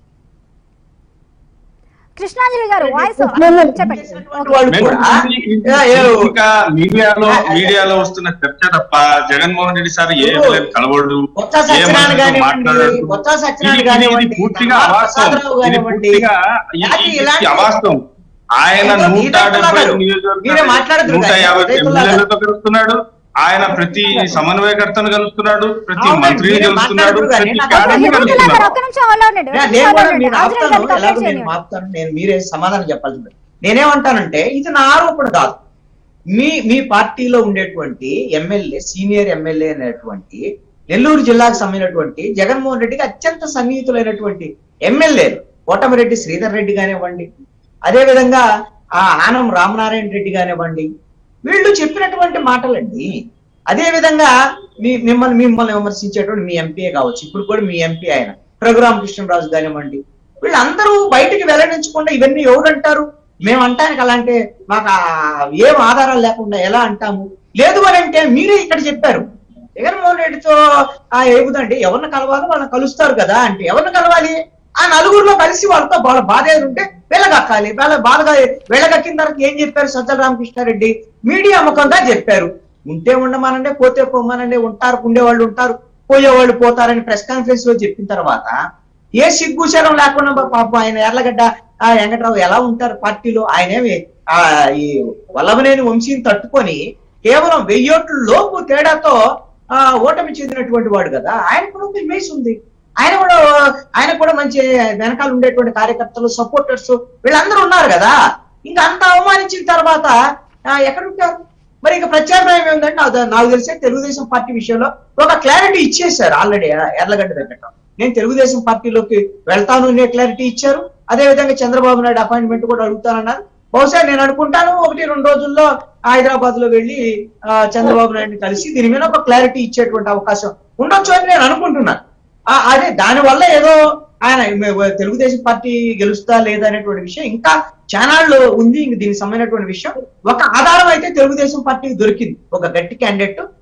కృష్ణాంజలి గారు వాయిస్ చెప్పండి ఓకే.
వాళ్ళు
మేము
కూడా
ఇది-
ఏ- ఏ-
ఇంకా మీడియాలో మీడియాలో వస్తున్న చర్చ తప్ప జగన్మోహన్ రెడ్డి సార్ ఏ ఎమ్మెల్యే కలవడు
కొత్త
ఏ
సత్యనారాయణ
మంత్రితో
కానివ్వండి,
మాట్లాడడు.
కొత్త సత్యనారాయణ
ఇది- ఇది-
కానివ్వండి,
ఇది పూర్తిగా
ధర్మాన
అవాస్తవం
ప్రసాదరావు
ఇది
కానివ్వండి,
పూర్తిగా ఇది-
లేకపోతే
ఇది
ఇలాంటి-
అవాస్తవం ఆయన
ఏదో
నూట
ఈటెల
డెబ్బై
గారు, మీరే
నియోజకవర్గాలు
మాట్లాడుతున్నారు
నూట
కదా,
యాభై
ఈటెల గారు.
ఎమ్మెల్యేలతో కలుస్తున్నాడు ఆయన ప్రతి సమన్వయకర్తను కలుస్తున్నాడు ప్రతి
అవునండి,
మంత్రిని
మీరే
కలుస్తున్నాడు
మాట్లాడుతున్నారు
ప్రతి
కానీ నాకు
ఓకే,
క్యాడర్ని
హిదేతుల్లా గారు
కలుస్తున్నాడు
ఒక్క నిమిషం హోల్డ్లో ఉండండి ఒక్క
నేను
నిమిషం
కూడా
హోల్డ్లో
నేను
ఉండండి. ఆంజనేయులు
ఆపుతాను
గారిని
ఎలాగో
కంప్లీట్
నేను
చేయండి.
ఆపుతాను నేను మీరే సమాధానం చెప్పాల్సింది నేనేమంటానంటే ఇది నా ఆరోపణ కాదు మీ మీ పార్టీలో ఉండేటువంటి ఎమ్మెల్యే సీనియర్ ఎమ్మెల్యే అనేటువంటి నెల్లూరు జిల్లాకు సంబంధించినటువంటి జగన్మోహన్ రెడ్డికి అత్యంత సన్నిహితులైనటువంటి ఎమ్మెల్యేలు కోటమిరెడ్డి శ్రీధర్ రెడ్డి కానివ్వండి అదే విధంగా ఆ ఆనం రామనారాయణ రెడ్డి కానివ్వండి వీళ్ళు చెప్పినటువంటి మాటలండి అదే విధంగా మీ మిమ్మల్ని మిమ్మల్ని విమర్శించేటువంటి మీ ఎంపీఏ కావచ్చు ఇప్పుడు కూడా మీ ఎంపీ ఆయన రఘురామ కృష్ణరాజు కానివ్వండి వీళ్ళందరూ బయటికి వెల్లడించకుండా ఇవన్నీ ఎవరంటారు మేము అంటానికి అలాంటి మాకు ఆ ఏం ఆధారాలు లేకుండా ఎలా అంటాము లేదు అని అంటే మీరే ఇక్కడ చెప్పారు జగన్మోహన్ రెడ్డితో ఆ ఏముదండి ఎవరిని కలవాలో వాళ్ళని కలుస్తారు కదా అంటే ఎవరిని కలవాలి ఆ నలుగురిలో కలిసి వాళ్ళతో వాళ్ళ బాధ ఏది ఉంటే వెళ్ళగక్కాలి వాళ్ళ బాధగా వెళ్ళగక్కిన తర్వాత ఏం చెప్పారు సజ్జల రామకృష్ణారెడ్డి మీడియా ముఖంగా చెప్పారు ఉంటే ఉండమనండి పోతే పోమనండి ఉంటారు ఉండేవాళ్ళు ఉంటారు పోయేవాళ్ళు పోతారని ప్రెస్ కాన్ఫరెన్స్ లో చెప్పిన తర్వాత ఏ సిగ్గుచరం లేకుండా పా- పాపం ఆయన ఎర్లగడ్డ ఆ వెంకట్రావు ఎలా ఉంటారు పార్టీలో ఆయనేమి ఆ ఈ వల్లభనేని వంశీని తట్టుకొని కేవలం వెయ్యోట్ల లోపు తేడాతో ఆ ఓటమి చెందినటువంటి వాడు కదా ఆయన కూడా ఒక ఇమేజ్ ఉంది ఆయన కూడా ఆయన కూడా మంచి వెనకాల ఉండేటువంటి కార్యకర్తలు సపోర్టర్స్ వీళ్ళందరూ ఉన్నారు కదా ఇంకా అంత అవమానించిన తర్వాత ఆ, ఎక్కడ ఉంటారు మరి ఇక ప్రత్యామ్నాయం ఏంటంటే నాకు నాకు తెలిసే తెలుగుదేశం పార్టీ విషయంలో ఒక క్లారిటీ ఇచ్చేశారు ఆల్రెడీ ఎర్లగడ్డ దగ్గర నేను తెలుగుదేశం పార్టీలోకి వెళ్తాను అనే క్లారిటీ ఇచ్చారు అదే విధంగా చంద్రబాబు నాయుడు అపాయింట్మెంట్ కూడా అడుగుతానన్నారు బహుశా నేను అనుకుంటాను ఒకటి రెండు రోజుల్లో హైదరాబాద్ లో వెళ్ళి ఆ, చంద్రబాబు నాయుడిని కలిసి దీని మీద ఒక క్లారిటీ ఇచ్చేటువంటి అవకాశం ఉండొచ్చు అని నేను అనుకుంటున్నాను ఆ, అదే దాని వల్ల ఏదో ఆయన మ- తెలుగుదేశం పార్టీ గెలుస్తా లేదా అనేటువంటి విషయం ఇంకా చానాళ్ళు ఉంది ఇంక దీనికి సంబంధించినటువంటి విషయం ఒక ఆధారం అయితే తెలుగుదేశం పార్టీకి దొరికింది ఒక గట్టి క్యాండిడేట్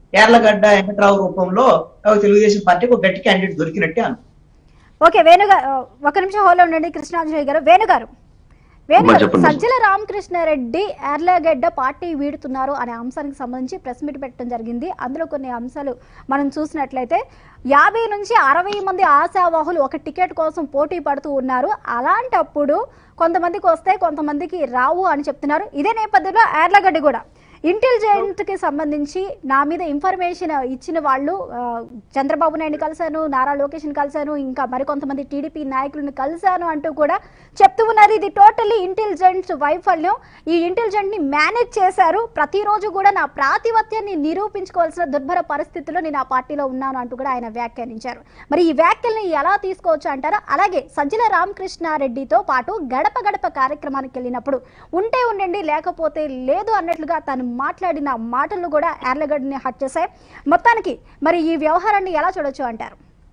యార్లగడ్డ వెంకట్రావు రూపంలో ఒక తెలుగుదేశం పార్టీకి ఒక గట్టి క్యాండిడేట్ దొరికినట్టే అను
ఓకే వేణుగారు ఒక నిమిషం హోల్లో ఉండండి కృష్ణాంజలి గారు వేణుగారు
అమ్మా,
వేణుగారు
చెప్పండి.
సజ్జల రామకృష్ణారెడ్డి ఎర్లగడ్డ పార్టీ వీడుతున్నారు అనే అంశానికి సంబంధించి ప్రెస్ మీట్ పెట్టడం జరిగింది అందులో కొన్ని అంశాలు మనం చూసినట్లయితే యాభై నుంచి అరవై మంది ఆశావాహులు ఒక టికెట్ కోసం పోటీ పడుతూ ఉన్నారు అలాంటప్పుడు కొంతమందికి వస్తే కొంతమందికి రావు అని చెప్తున్నారు ఇదే నేపథ్యంలో ఎర్లగడ్డ కూడా ఇంటెలిజెంట్ కి సంబంధించి నా మీద ఇన్ఫర్మేషన్ ఇచ్చిన వాళ్ళు ఆ, చంద్రబాబు నాయుడు కలిశాను నారా లోకేష్ కలిశాను ఇంకా మరికొంతమంది టీడీపీ నాయకులను కలిశాను అంటూ కూడా చెప్తూ ఉన్నారు ఇది టోటల్లీ ఇంటెలిజెంట్ వైఫల్యం ఈ ఇంటెలిజెంట్ ని మేనేజ్ చేశారు ప్రతిరోజు కూడా నా ప్రాతిపత్యాన్ని నిరూపించుకోవాల్సిన దుర్భర పరిస్థితుల్లో నేను ఆ పార్టీలో ఉన్నాను అంటూ కూడా ఆయన వ్యాఖ్యానించారు మరి ఈ వ్యాఖ్యల్ని ఎలా తీసుకోవచ్చు అంటారు అలాగే సజ్జల రామకృష్ణారెడ్డితో పాటు గడప గడప కార్యక్రమానికి వెళ్ళినప్పుడు ఉంటే ఉండండి లేకపోతే లేదు అన్నట్లుగా తను మాట్లాడిన మాటలు కూడా యార్లగడ్డని హట్ చేశాయి మొత్తానికి మరి ఈ వ్యవహారాన్ని ఎలా చూడొచ్చు అంటారు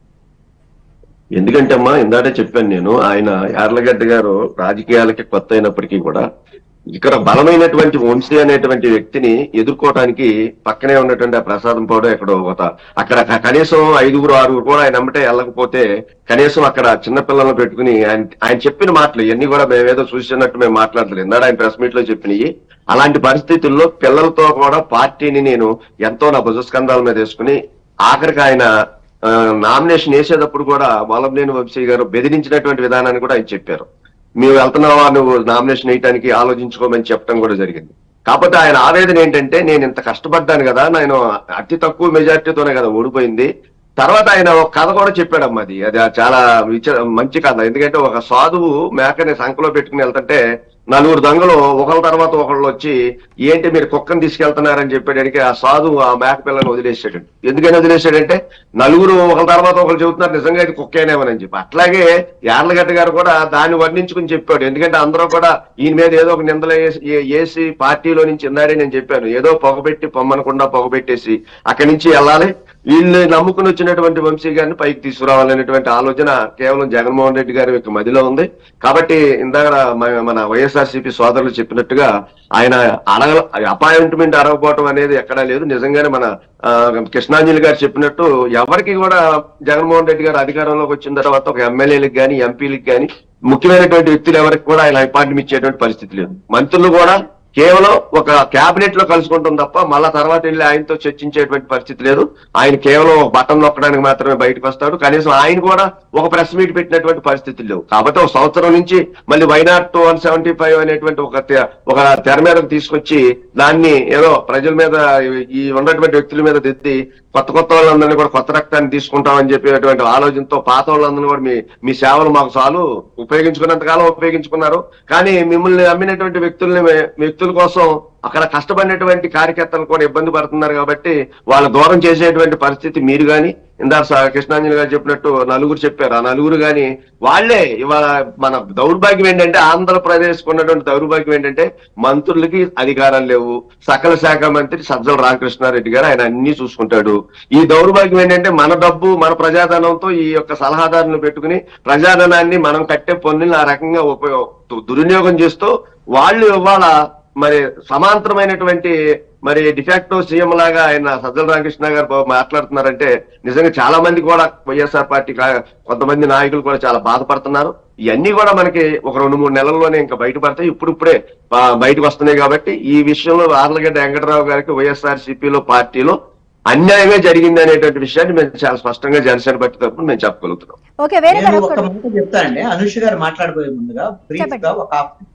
ఎందుకంటే అమ్మా ఇందాటే చెప్పాను నేను ఆయన యార్లగడ్డ గారు రాజకీయాలకి కొత్త అయినప్పటికీ కూడా ఇక్కడ బలమైనటువంటి వంశీ అనేటువంటి వ్యక్తిని ఎదుర్కోవటానికి పక్కనే ఉన్నటువంటి ఆ ప్రసాదం పౌడ ఎక్కడో ఒక అక్కడ క- కనీసం ఐదుగురు ఆరుగురు కూడా ఆయన అమ్మటే వెళ్ళకపోతే కనీసం అక్కడ చిన్నపిల్లలను పెట్టుకుని ఆయన ఆయన చెప్పిన మాటలు ఇవన్నీ కూడా మేమేదో చూసినట్టు మేము మాట్లాడలేదు ఇందాడ ఆయన ప్రెస్ మీట్ లో చెప్పినవి అలాంటి పరిస్థితుల్లో పిల్లలతో కూడా పార్టీని నేను ఎంతో నా భుజస్కంధాల మీద వేసుకుని ఆఖరికి ఆయన ఆ, నామినేషన్ వేసేటప్పుడు కూడా వల్లభనేని వంశీ గారు బెదిరించినటువంటి విధానాన్ని కూడా ఆయన చెప్పారు మేము వెళ్తున్నావా నువ్వు నామినేషన్ వేయటానికి ఆలోచించుకోమని చెప్పడం కూడా జరిగింది కాకపోతే ఆయన ఆవేదన ఏంటంటే నేను ఇంత కష్టపడ్డాను కదా నేను అతి తక్కువ మెజార్టీతోనే కదా ఓడిపోయింది తర్వాత ఆయన ఒక కథ కూడా చెప్పాడమ్మా అది అది చాలా విచ- మంచి కథ ఎందుకంటే ఒక సాధువు మేకని సంఖలో పెట్టుకుని వెళ్తుంటే నలుగురు దొంగలు ఒకళ్ళ తర్వాత ఒకళ్ళు వచ్చి ఏంటి మీరు కుక్కని తీసుకెళ్తున్నారని చెప్పేటానికి ఆ సాధువు ఆ మేక పిల్లని వదిలేసాడు ఎందుకని వదిలేసాడంటే నలుగురు ఒకళ్ళ తర్వాత ఒకళ్ళు చెబుతున్నారు నిజంగా ఇది కుక్కేనేమని చెప్పి అట్లాగే యార్లగడ్డ గారు కూడా దాన్ని వర్ణించుకుని చెప్పాడు ఎందుకంటే అందరూ కూడా ఈయన మీద ఏదో ఒక నిందలు వేసి ఏ- వేసి పార్టీలో నుంచి ఇందాడే నేను చెప్పాను ఏదో పొగబెట్టి పొమ్మనకుండా పొగబెట్టేసి అక్కడి నుంచి వెళ్ళాలి వీళ్ళు నమ్ముకుని వచ్చినటువంటి వంశీ గారిని పైకి తీసుకురావాలనేటువంటి ఆలోచన కేవలం జగన్మోహన్ రెడ్డి గారి యొక్క మదిలో ఉంది కాబట్టి ఇందాక మ- మన వైఎస్ఆర్సీపీ సోదరులు చెప్పినట్టుగా ఆయన అడగ అపాయింట్మెంట్ అడగపోవటం అనేది ఎక్కడా లేదు నిజంగానే మన ఆ, కృష్ణాంజలి గారు చెప్పినట్టు ఎవరికి కూడా జగన్మోహన్ రెడ్డి గారు అధికారంలోకి వచ్చిన తర్వాత ఒక ఎమ్మెల్యేలకు కానీ ఎంపీలకు కానీ ముఖ్యమైనటువంటి వ్యక్తులు ఎవరికి కూడా ఆయన అపాయింట్మెంట్ ఇచ్చేటువంటి పరిస్థితి లేదు మంత్రులు కూడా కేవలం ఒక కేబినెట్ లో కలుసుకుంటాం తప్ప మళ్ళా తర్వాత వెళ్ళి ఆయనతో చర్చించేటువంటి పరిస్థితి లేదు ఆయన కేవలం ఒక బటన్ నొక్కడానికి మాత్రమే బయటకు వస్తాడు కనీసం ఆయన కూడా ఒక ప్రెస్ మీట్ పెట్టినటువంటి పరిస్థితులు లేవు కాబట్టి ఒక సంవత్సరం నుంచి మళ్ళీ వైనాట్ వన్ సెవెంటీ ఫైవ్ అనేటువంటి ఒక తె- ఒక తెర మీదకు తీసుకొచ్చి దాన్ని ఏదో ప్రజల మీద ఈ ఉన్నటువంటి వ్యక్తుల మీద తెత్తి కొత్త కొత్త వాళ్ళందరినీ కూడా కొత్త రక్తాన్ని తీసుకుంటామని చెప్పేటువంటి ఆలోచనతో పాత వాళ్ళందరినీ కూడా మీ మీ సేవలు మాకు చాలు ఉపయోగించుకున్నంత కాలం ఉపయోగించుకున్నారు కానీ మిమ్మల్ని అమ్మినటువంటి వ్యక్తుల్ని వ్యక్తుల కోసం అక్కడ కష్టపడినటువంటి కార్యకర్తలు కూడా ఇబ్బంది పడుతున్నారు కాబట్టి వాళ్ళ దూరం చేసేటువంటి పరిస్థితి మీరు గాని ఇందాక స- కృష్ణాంజలి గారు చెప్పినట్టు నలుగురు చెప్పారు ఆ నలుగురు గాని వాళ్ళే ఇవాళ మన దౌర్భాగ్యం ఏంటంటే ఆంధ్రప్రదేశ్ ఉన్నటువంటి దౌర్భాగ్యం ఏంటంటే మంత్రులకి అధికారాలు లేవు సకల శాఖ మంత్రి సజ్జల రామకృష్ణారెడ్డి గారు ఆయన అన్ని చూసుకుంటాడు ఈ దౌర్భాగ్యం ఏంటంటే మన డబ్బు మన ప్రజాధనంతో ఈ యొక్క సలహాదారులను పెట్టుకుని ప్రజాధనాన్ని మనం కట్టే పన్నులు ఆ రకంగా ఉపయోగ దుర్వినియోగం చేస్తూ వాళ్ళు ఇవాళ మరి సమాంతరమైనటువంటి మరి డిఫాక్టో సీఎం లాగా ఆయన సజ్జల రామకృష్ణ గారు బా- మాట్లాడుతున్నారంటే నిజంగా చాలా మంది కూడా వైఎస్ఆర్ పార్టీ కా- కొంతమంది నాయకులు కూడా చాలా బాధపడుతున్నారు ఇవన్నీ కూడా మనకి ఒక రెండు మూడు నెలల్లోనే ఇంకా బయటపడతాయి ఇప్పుడిప్పుడే ఆ, బయటకు వస్తున్నాయి కాబట్టి ఈ విషయంలో ఆర్లగడ్డ వెంకటరావు గారికి వైఎస్ఆర్ సిపిలో పార్టీలో అన్యాయమే జరిగింది అనేటువంటి విషయాన్ని మేము చాలా స్పష్టంగా జనసేన పార్టీ తరఫున మేము చెప్పగలుగుతున్నాం
ఓకే వేరే
నేను
గారు
ఒక
ఒక్కడు-
మాట చెప్తానండి అనుష గారు మాట్లాడబోయే ముందుగా బ్రీఫ్
చెప్పండి.
గా ఒక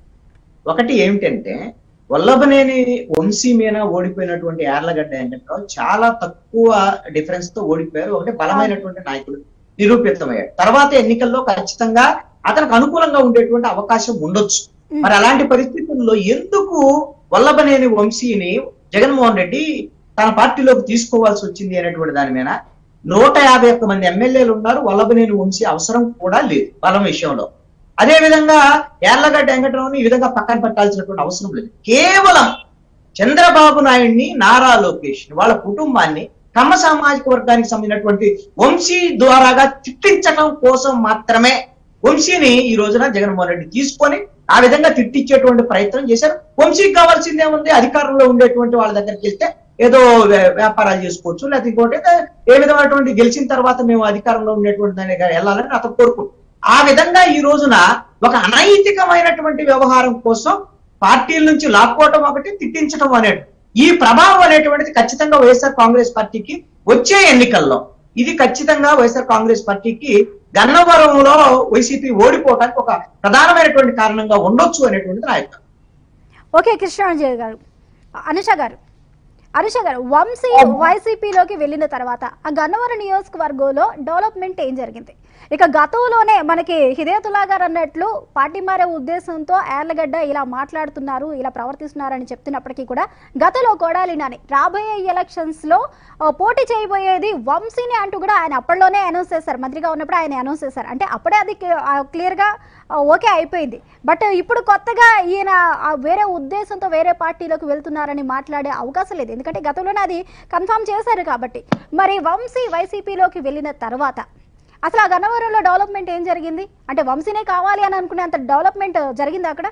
ఒకటి ఏమిటంటే వల్లభనేని వంశీ మీద ఓడిపోయినటువంటి యార్లగడ్డ వెంకట్రావు చాలా తక్కువ డిఫరెన్స్ తో ఓడిపోయారు ఒకటి బలమైనటువంటి నాయకుడు నిరూపితమయ్యాడు తర్వాత ఎన్నికల్లో ఖచ్చితంగా అతనికి అనుకూలంగా ఉండేటువంటి అవకాశం ఉండొచ్చు
ఉమ్.
మరి అలాంటి పరిస్థితుల్లో ఎందుకు వల్లభనేని వంశీని జగన్మోహన్ రెడ్డి తన పార్టీలోకి తీసుకోవాల్సి వచ్చింది అనేటువంటి దాని మీద నూట యాభై ఒక్క మంది ఎమ్మెల్యేలు ఉన్నారు వల్లభనేని వంశీ అవసరం కూడా లేదు బలం విషయంలో అదే విధంగా యార్లగడ్డ వెంకటరావుని ఈ విధంగా పక్కన పెట్టాల్సినటువంటి అవసరం లేదు కేవలం చంద్రబాబు నాయుడిని నారా లోకేష్ వాళ్ళ కుటుంబాన్ని కమ్మ సామాజిక వర్గానికి సంబంధించినటువంటి వంశీ ద్వారాగా తిట్టించడం కోసం మాత్రమే వంశీని ఈ రోజున జగన్మోహన్ రెడ్డి తీసుకొని ఆ విధంగా తిట్టించేటువంటి ప్రయత్నం చేశారు వంశీకి కావాల్సిందే ఉంది అధికారంలో ఉండేటువంటి వాళ్ళ దగ్గరికి వెళ్తే ఏదో వ్య- వ్యాపారాలు చేసుకోవచ్చు లేకపోతే ఇంకోటి అయితే ఏ విధమైనటువంటి గెలిచిన తర్వాత మేము అధికారంలో ఉండేటువంటి దాన్ని వెళ్ళాలని అతను కోరుకుంటు ఆ విధంగా ఈ రోజున ఒక అనైతికమైనటువంటి వ్యవహారం కోసం పార్టీల నుంచి లాక్కోవటం ఒకటి తిట్టించడం అనేది ఈ ప్రభావం అనేటువంటిది ఖచ్చితంగా వైఎస్ఆర్ కాంగ్రెస్ పార్టీకి వచ్చే ఎన్నికల్లో ఇది ఖచ్చితంగా వైఎస్ఆర్ కాంగ్రెస్ పార్టీకి గన్నవరంలో వైసీపీ ఓడిపోవడానికి ఒక ప్రధానమైనటువంటి కారణంగా ఉండొచ్చు అనేటువంటిది నా యొక్క
ఓకే కృష్ణాంజలి గారు అనుష గారు అనుష గారు వంశీ వైసీపీలోకి వెళ్ళిన తర్వాత ఆ గన్నవరం నియోజకవర్గంలో డెవలప్మెంట్ ఏం జరిగింది ఇక గతంలోనే మనకి హిదయతుల్లా గారు అన్నట్లు పార్టీ మారే ఉద్దేశంతో యార్లగడ్డ ఇలా మాట్లాడుతున్నారు ఇలా ప్రవర్తిస్తున్నారని చెప్తున్నప్పటికీ కూడా గతంలో కొడాలి నాని రాబోయే ఎలక్షన్స్ లో ఆ, పోటీ చేయబోయేది వంశీని అంటూ కూడా ఆయన అప్పట్లోనే అనౌన్స్ చేశారు మంత్రిగా ఉన్నప్పుడు ఆయన అనౌన్స్ చేశారు అంటే అప్పుడే అది క్లియర్ గా ఆ, ఓకే అయిపోయింది బట్ ఇప్పుడు కొత్తగా ఈయన ఆ వేరే ఉద్దేశంతో వేరే పార్టీలోకి వెళ్తున్నారని మాట్లాడే అవకాశం లేదు ఎందుకంటే గతంలోనే అది కన్ఫర్మ్ చేశారు కాబట్టి మరి వంశీ వైసీపీలోకి వెళ్ళిన తర్వాత అసలు ఆ గన్నవరంలో డెవలప్మెంట్ ఏం జరిగింది అంటే వంశీనే కావాలి అని అనుకునేంత డెవలప్మెంట్ జరిగింది అక్కడ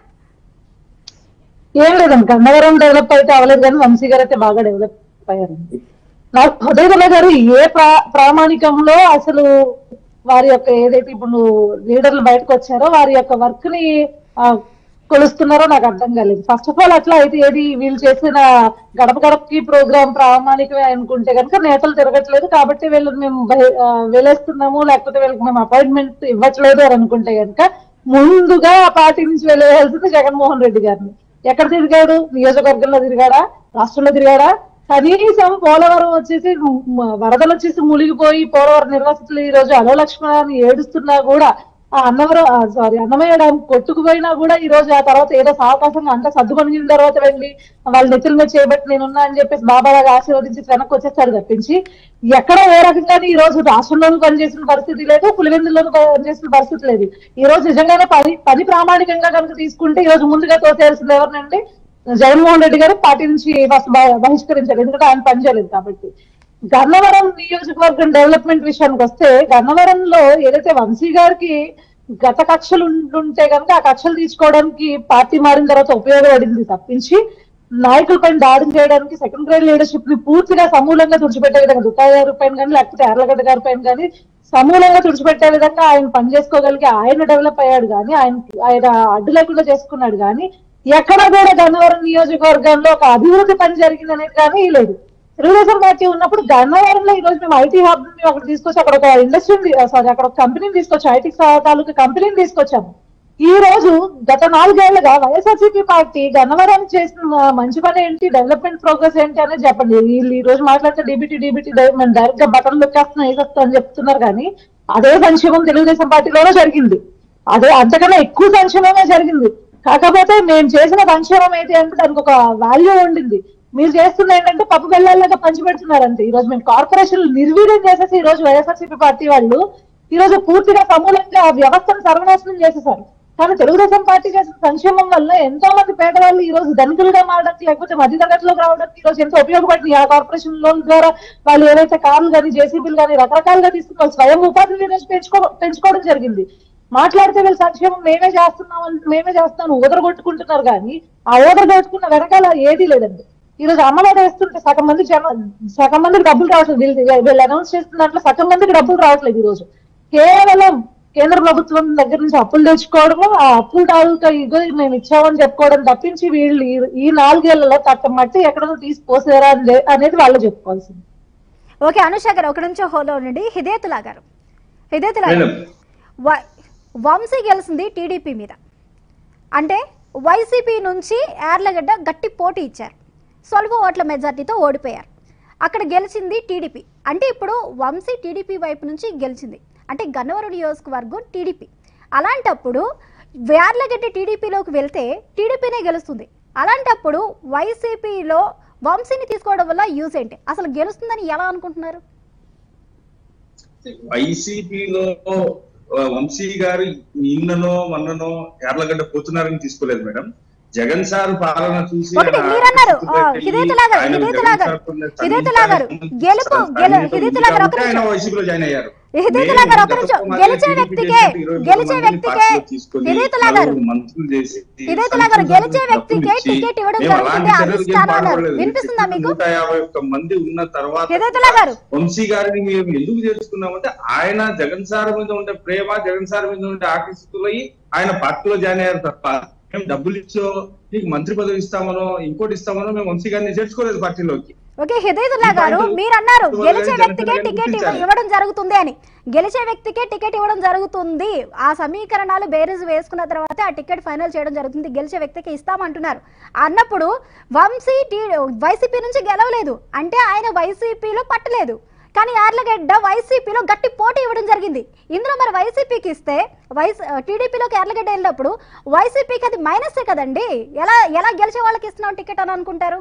ఏం లేదండి గన్నవరం డెవలప్ అయితే అవ్వలేదు కానీ వంశీ గారు అయితే బాగా డెవలప్ అయ్యారండి నాకు ఉదయగల గారు ఏ ప్రా ప్రామాణికంలో అసలు వారి యొక్క ఏదైతే ఇప్పుడు లీడర్లు బయటకు వచ్చారో వారి యొక్క వర్క్ ని ఆ, కొలుస్తున్నారో నాకు అర్థం కాలేదు ఫస్ట్ ఆఫ్ ఆల్ అట్లా అయితే ఏది వీళ్ళు చేసిన గడప గడపకి ప్రోగ్రామ్ ప్రామాణికమే అనుకుంటే కనుక నేతలు తిరగట్లేదు కాబట్టి వీళ్ళని మేము బహి- ఆ, వెలేస్తున్నాము లేకపోతే వీళ్ళకి మేము అపాయింట్మెంట్ ఇవ్వట్లేదు అని అనుకుంటే కనుక ముందుగా ఆ పార్టీ నుంచి వెళ్ళేయాల్సింది జగన్మోహన్ రెడ్డి గారిని ఎక్కడ తిరిగాడు నియోజకవర్గంలో తిరిగాడా రాష్ట్రంలో తిరిగాడా కనీసం పోలవరం వచ్చేసి మ- వరదలు వచ్చేసి మునిగిపోయి పోలవరం నిర్వాసితులు ఈ రోజు అలో లక్ష్మణ అని ఏడుస్తున్నా కూడా ఆ అన్నవరం సారీ అన్నమయ్య డ్యామ్ కొట్టుకుపోయినా కూడా ఈ రోజు ఆ తర్వాత ఏదో సావకాశంగా అంతా సర్దుకొనిన తర్వాత వెళ్ళి వాళ్ళ నెత్తుల మీద చేయబట్టి నేనున్నా అని చెప్పేసి బాబాలాగా ఆశీర్వదించి వెనక్కి వచ్చేస్తాడు తప్పించి ఎక్కడ ఏ రకంగానే ఈ రోజు రాష్ట్రంలోనూ పనిచేసిన పరిస్థితి లేదు పులివెందుల్లోనూ పనిచేసిన పరిస్థితి లేదు ఈ రోజు నిజంగానే పని పని ప్రామాణికంగా కనుక తీసుకుంటే ఈ రోజు ముందుగా తోచేయాల్సింది ఎవరినంటే జగన్మోహన్ రెడ్డి గారు పార్టీ నుంచి ఫస్ట్ బహిష్కరించారు ఎందుకంటే ఆయన పనిచేయలేదు కాబట్టి గన్నవరం నియోజకవర్గం డెవలప్మెంట్ విషయానికి వస్తే గన్నవరంలో ఏదైతే వంశీ గారికి గత కక్షలు ఉంటుంటే కనుక ఆ కక్షలు తీసుకోవడానికి పార్టీ మారిన తర్వాత ఉపయోగపడింది తప్పించి నాయకులపైన దాడులు చేయడానికి సెకండ్ గ్రేడ్ లీడర్షిప్ ని పూర్తిగా సమూలంగా తుడిచిపెట్టే విధంగా దుకాయ గారి పైన కానీ లేకపోతే ఎర్లగడ్డ గారి పైన కానీ సమూలంగా తుడిచిపెట్టే విధంగా ఆయన పనిచేసుకోగలిగి ఆయన డెవలప్ అయ్యాడు కానీ ఆయన ఆయన అడ్డు లేకుండా చేసుకున్నాడు కానీ ఎక్కడ కూడా గన్నవరం నియోజకవర్గంలో ఒక అభివృద్ధి పని జరిగింది అనేది కానీ లేదు తెలుగుదేశం పార్టీ ఉన్నప్పుడు గన్నవరంలో ఈ రోజు మేము ఐటీ హబ్ ని అక్కడ తీసుకొచ్చి అక్కడ ఒక ఇండస్ట్రీ సారీ అక్కడ ఒక కంపెనీని తీసుకొచ్చి ఐటీ తాలూకా కంపెనీని తీసుకొచ్చాము ఈ రోజు గత నాలుగేళ్లుగా వైఎస్ఆర్సీపీ పార్టీ గన్నవరానికి చేసిన మంచి పని ఏంటి డెవలప్మెంట్ ప్రోగ్రెస్ ఏంటి అనేది చెప్పండి వీళ్ళు ఈ రోజు మాట్లాడితే డీబీటీ డీబీటీ మేము డైరెక్ట్ గా బటన్ లొక్కేస్తున్నాం వేసేస్తాం అని చెప్తున్నారు కానీ అదే సంక్షేమం తెలుగుదేశం పార్టీలోనే జరిగింది అదే అంతకన్నా ఎక్కువ సంక్షేమమే జరిగింది కాకపోతే మేము చేసిన సంక్షేమం ఏంటి అంటే దానికి ఒక వాల్యూ ఉండింది మీరు చేస్తున్న ఏంటంటే పప్పు బెల్లాలుగా పంచిపెడుతున్నారు అంతే ఈ రోజు మేము కార్పొరేషన్ నిర్వీర్యం చేసేసి ఈ రోజు వైఎస్ఆర్సీపీ పార్టీ వాళ్ళు ఈ రోజు పూర్తిగా సమూలంగా ఆ వ్యవస్థను సర్వనాశనం చేసేసారు కానీ తెలుగుదేశం పార్టీ చేసిన సంక్షేమం వల్ల ఎంతో మంది పేదవాళ్ళు ఈ రోజు ధనికులుగా మారడానికి లేకపోతే మధ్య తరగతిలోకి రావడానికి ఈ రోజు ఎంతో ఉపయోగపడింది ఆ కార్పొరేషన్ లోన్ ద్వారా వాళ్ళు ఏవైతే కార్లు కానీ జేసీబీలు కానీ రకరకాలుగా తీసుకుని వాళ్ళు స్వయం ఉపాధిని ఈ రోజు పెంచుకో పెంచుకోవడం జరిగింది మాట్లాడితే వీళ్ళు సంక్షేమం మేమే చేస్తున్నాం అంటే మేమే చేస్తాను ఊదరగొట్టుకుంటున్నారు కానీ ఆ ఊదరగొట్టుకున్న వెనకాల ఏదీ లేదండి ఈ రోజు అమ్మఒడి వేస్తుంటే సగం మంది జన సగం మందికి డబ్బులు రావట్లేదు వీళ్ళు వీళ్ళు అనౌన్స్ చేస్తున్న దాంట్లో సగం మందికి డబ్బులు రావట్లేదు ఈ రోజు కేవలం కేంద్ర ప్రభుత్వం దగ్గర నుంచి అప్పులు తెచ్చుకోవడము ఆ అప్పులు తాలూకా ఇగో మేము ఇచ్చామని చెప్పుకోవడం తప్పించి వీళ్ళు ఈ- ఈ నాలుగేళ్లలో తట్ట మట్టి ఎక్కడో తీసి పోసారా అని లే- అనేది వాళ్ళు చెప్పుకోవాల్సింది
ఓకే అనుష గారు ఒక నిమిషం హోలో ఉండండి హిదేతులా గారు హిదేతులా గారు
మేడం
వ- వంశీ గెలిచింది టీడీపీ మీద అంటే వైసీపీ నుంచి యార్లగడ్డ గట్టి పోటీ ఇచ్చారు స్వల్ప ఓట్ల మెజార్టీతో ఓడిపోయారు అక్కడ గెలిచింది టీడీపీ అంటే ఇప్పుడు వంశీ టీడీపీ వైపు నుంచి గెలిచింది అంటే గన్నవరం నియోజకవర్గం టీడీపీ అలాంటప్పుడు యార్లగడ్డ టీడీపీలోకి వెళ్తే టీడీపీనే గెలుస్తుంది అలాంటప్పుడు వైసీపీలో వంశీని తీసుకోవడం వల్ల యూజ్ ఏంటి అసలు గెలుస్తుందని ఎలా అనుకుంటున్నారు
వైసీపీలో వంశీ గారు నిన్ననో మొన్ననో యార్లగడ్డ పోతున్నారని తీసుకోలేదు మేడం జగన్ సార్ పాలన చూసి
ఒకటి
ఆయన
మీరన్నారు,
ఆకర్షితులు
ఆ,
పెట్టి
హిదయతుల్లా గారు,
ఆయన
హిదయతుల్లా
జగన్
గారు,
సార్ ఉన్న
హిదయతుల్లా గారు,
సన్నిహిత
గెలుపు,
సన్నిహిత
గెలు-
సన్నిహిత
హిదయతుల్లా గారు, ఒక
ఉంటే ఆయన
నిమిషం.
వైసీపీలో జాయిన్ అయ్యారు
హిదయతుల్లా గారు ఒక
మేము
నిమిషం
గతంలో
గెలిచే
మాత్రం
వ్యక్తికే
టీడీపీ ఇరవై
గెలిచే
మందిని
వ్యక్తికే
పార్టీలో తీసుకొని
హిదయతుల్లా గారు
నలుగురు మంత్రులు చేసి
హిదయతుల్లా గారు
సంక్షేమ
గెలిచే
డబ్బులు
వ్యక్తికే
ఇచ్చి,
టికెట్ ఇవ్వడం
మేము
జరుగుతుంది
అలాంటి చర్యలకు ఏం
అధిష్టానం అన్నారు
పాల్పడలేదు.
వినిపిస్తుందా మీకు
నూట యాభై ఒక్క మంది ఉన్న తర్వాత
హిదయతుల్లా గారు
వంశీ గారిని మేము ఎందుకు చేర్చుకున్నామంటే ఆయన జగన్ సార్ మీద ఉండే ప్రేమ జగన్ సార్ మీద ఉండే ఆకర్షితులై ఆయన పార్టీలో జాయిన్ అయ్యారు తప్ప మేము డబ్బులు ఇచ్చో నీకు మంత్రి పదవి ఇస్తామనో ఇంకోటి ఇస్తామనో మేము వంశీ గారిని చేర్చుకోలేదు పార్టీలోకి
ఓకే హిదయతుల్లా
ఈ
గారు
పాయింట్
మీరు అన్నారు
ఇవాళ
గెలిచే
జనసేన
వ్యక్తికే
గారిని
టికెట్ ఇవ్వ-
గుర్తించాలి.
ఇవ్వడం జరుగుతుంది అని గెలిచే వ్యక్తికే టికెట్ ఇవ్వడం జరుగుతుంది ఆ సమీకరణాలు బేరీజ్ వేసుకున్న తర్వాత ఆ టికెట్ ఫైనల్ చేయడం జరుగుతుంది గెలిచే వ్యక్తికి ఇస్తామంటున్నారు అన్నప్పుడు వంశీ టీ వైసీపీ నుంచి గెలవలేదు అంటే ఆయన వైసీపీలో పట్టలేదు కానీ యార్లగడ్డ వైసీపీలో గట్టి పోటీ ఇవ్వడం జరిగింది ఇందులో మరి వైసీపీకి ఇస్తే వైస్ టీడీపీలోకి యార్లగడ్డ వెళ్ళినప్పుడు వైసీపీకి అది మైనసే కదండి ఎలా ఎలా గెలిచే వాళ్ళకి ఇస్తున్నాం టికెట్ అని అనుకుంటారు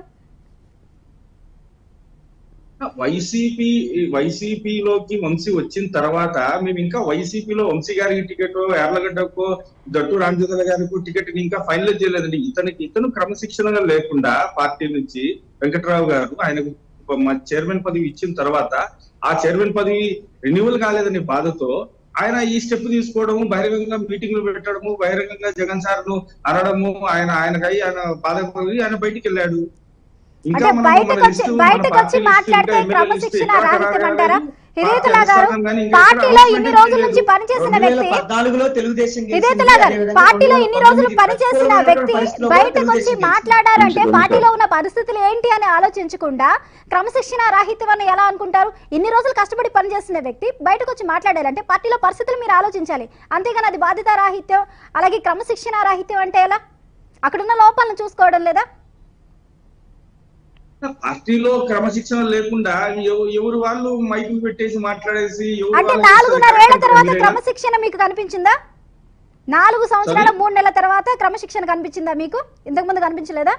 వైసీపీ వైసీపీలోకి వంశీ వచ్చిన తర్వాత మేము ఇంకా వైసీపీలో వంశీ గారికి టికెట్ ఎర్లగడ్డకు దట్టు రామచంద్ర గారికి టికెట్ ఇంకా ఫైనల్ చేయలేదండి ఇతనికి ఇతను క్రమశిక్షణగా లేకుండా పార్టీ నుంచి వెంకట్రావు గారు ఆయనకు మా చైర్మన్ పదవి ఇచ్చిన తర్వాత ఆ చైర్మన్ పదవి రెన్యువల్ కాలేదని బాధతో ఆయన ఈ స్టెప్ తీసుకోవడము బహిరంగంగా మీటింగ్లు పెట్టడము బహిరంగంగా జగన్ సార్ ను అనడము ఆయన ఆయనకై ఆయన బాధపడి ఆయన బయటికి వెళ్ళాడు ఇంకా
అంటే
మనం
బయటకు
మన
వచ్చి
లిస్టు, మన
బయటకు వచ్చి
పార్టీ లిస్టు,
మాట్లాడితే
ఇంకా ఎమ్మెల్యే లిస్టు
క్రమశిక్షణ
ఎక్కడ
రాహిత్యం
ఖరారు
అంటారా
కాలేదు.
హిరేతులా
పార్టీ
గారు
అధిష్టానం కానీ ఇంకా
పార్టీలో
ఎక్కడ
ఇన్ని
announcement
రోజుల
చేయలేదు.
నుంచి పనిచేసిన
రెండు వేల
వ్యక్తి
పద్నాలుగులో తెలుగుదేశం గెలిచింది.
హిరేతులా గారు
అదేవిధంగా
పార్టీలో
రెండు వేల
ఇన్ని రోజులు
పంతొమ్మిది
పనిచేసిన
ప్రతికూలమైనటువంటి
వ్యక్తి
పరిస్థితుల్లో
బయటకు వచ్చి
తెలుగుదేశం గెలిచింది.
మాట్లాడారంటే
కొంచెం
పార్టీలో ఉన్న పరిస్థితులు ఏంటి అని ఆలోచించకుండా క్రమశిక్షణ రాహిత్యం అని ఎలా అనుకుంటారు ఇన్ని రోజులు కష్టపడి పనిచేసిన వ్యక్తి బయటకు వచ్చి మాట్లాడాలంటే పార్టీలో పరిస్థితులు మీరు ఆలోచించాలి అంతేగాని అది బాధ్యత రాహిత్యం అలాగే క్రమశిక్షణ రాహిత్యం అంటే ఎలా అక్కడున్న లోపాలను చూసుకోవడం లేదా
పార్టీలో క్రమశిక్షణ లేకుండా ఎవ- ఎవరు వాళ్ళు మైకులు పెట్టేసి మాట్లాడేసి ఎవరు
అంటే
వాళ్ళు
నాలుగున్నరేళ్ల
చేస్తారు
తర్వాత
మీరేనా?
క్రమశిక్షణ మీకు కనిపించిందా నాలుగు సంవత్సరాల మూడు నెలల తర్వాత క్రమశిక్షణ కనిపించిందా మీకు ఇంతకు ముందు కనిపించలేదా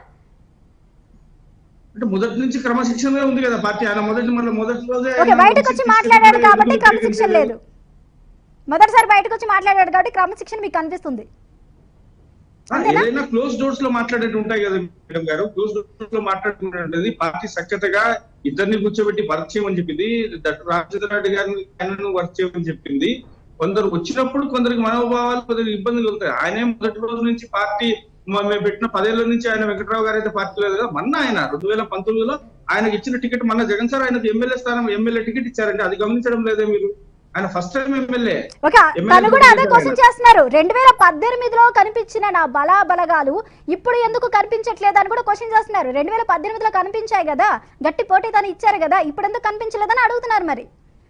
అంటే మొదటి నుంచి క్రమశిక్షణ ఉంది కదా పార్టీ ఆయన మొదటి మళ్ళీ మొదటి రోజే
ఓకే
ఆయన
బయటకు వచ్చి
తీసుకెళ్ళి
మాట్లాడాడు కాబట్టి
ఎందుకు
క్రమశిక్షణ లేదు మొదటిసారి బయటకు వచ్చి మాట్లాడాడు కాబట్టి క్రమశిక్షణ మీకు కనిపిస్తుంది
ఆ,
అంతేనా?
ఏదైనా క్లోజ్ డోర్స్ లో మాట్లాడేది ఉంటాయి కదా మేడం గారు క్లోజ్ డోర్స్ లో మాట్లాడుకుంటుంది పార్టీ సఖ్యతగా ఇద్దరిని కూర్చోబెట్టి వర్క్ చేయమని చెప్పింది దట్టు రామచంద్ర రెడ్డి గారిని ఆయనను వర్క్ చేయమని చెప్పింది కొందరు వచ్చినప్పుడు కొందరికి మనోభావాలు కొందరికి ఇబ్బందులు ఉంటాయి ఆయనే మొదటి రోజు నుంచి పార్టీ మ- మేము పెట్టిన పదేళ్ల నుంచి ఆయన వెంకట్రావు గారు అయితే పార్టీ లేదు కదా మొన్న ఆయన రెండు వేల పంతొమ్మిదిలో ఆయనకి ఇచ్చిన టికెట్ మన జగన్ సార్ ఆయనకు ఎమ్మెల్యే స్థానం ఎమ్మెల్యే టికెట్ ఇచ్చారండి అది గమనించడం లేదే మీరు ఆయన first time MLA
okay
MLA
తను కూడా అదే
టికెట్
క్వశ్చన్
ఆయన.
చేస్తున్నారు రెండు వేల పద్దెనిమిదిలో కనిపించిన నా బలా బలగాలు ఇప్పుడు ఎందుకు కనిపించట్లేదు అని కూడా క్వశ్చన్ చేస్తున్నారు రెండు వేల పద్దెనిమిదిలో కనిపించాయి కదా గట్టి పోటీ తను ఇచ్చారు కదా ఇప్పుడు ఎందుకు కనిపించలేదని అడుగుతున్నారు మరి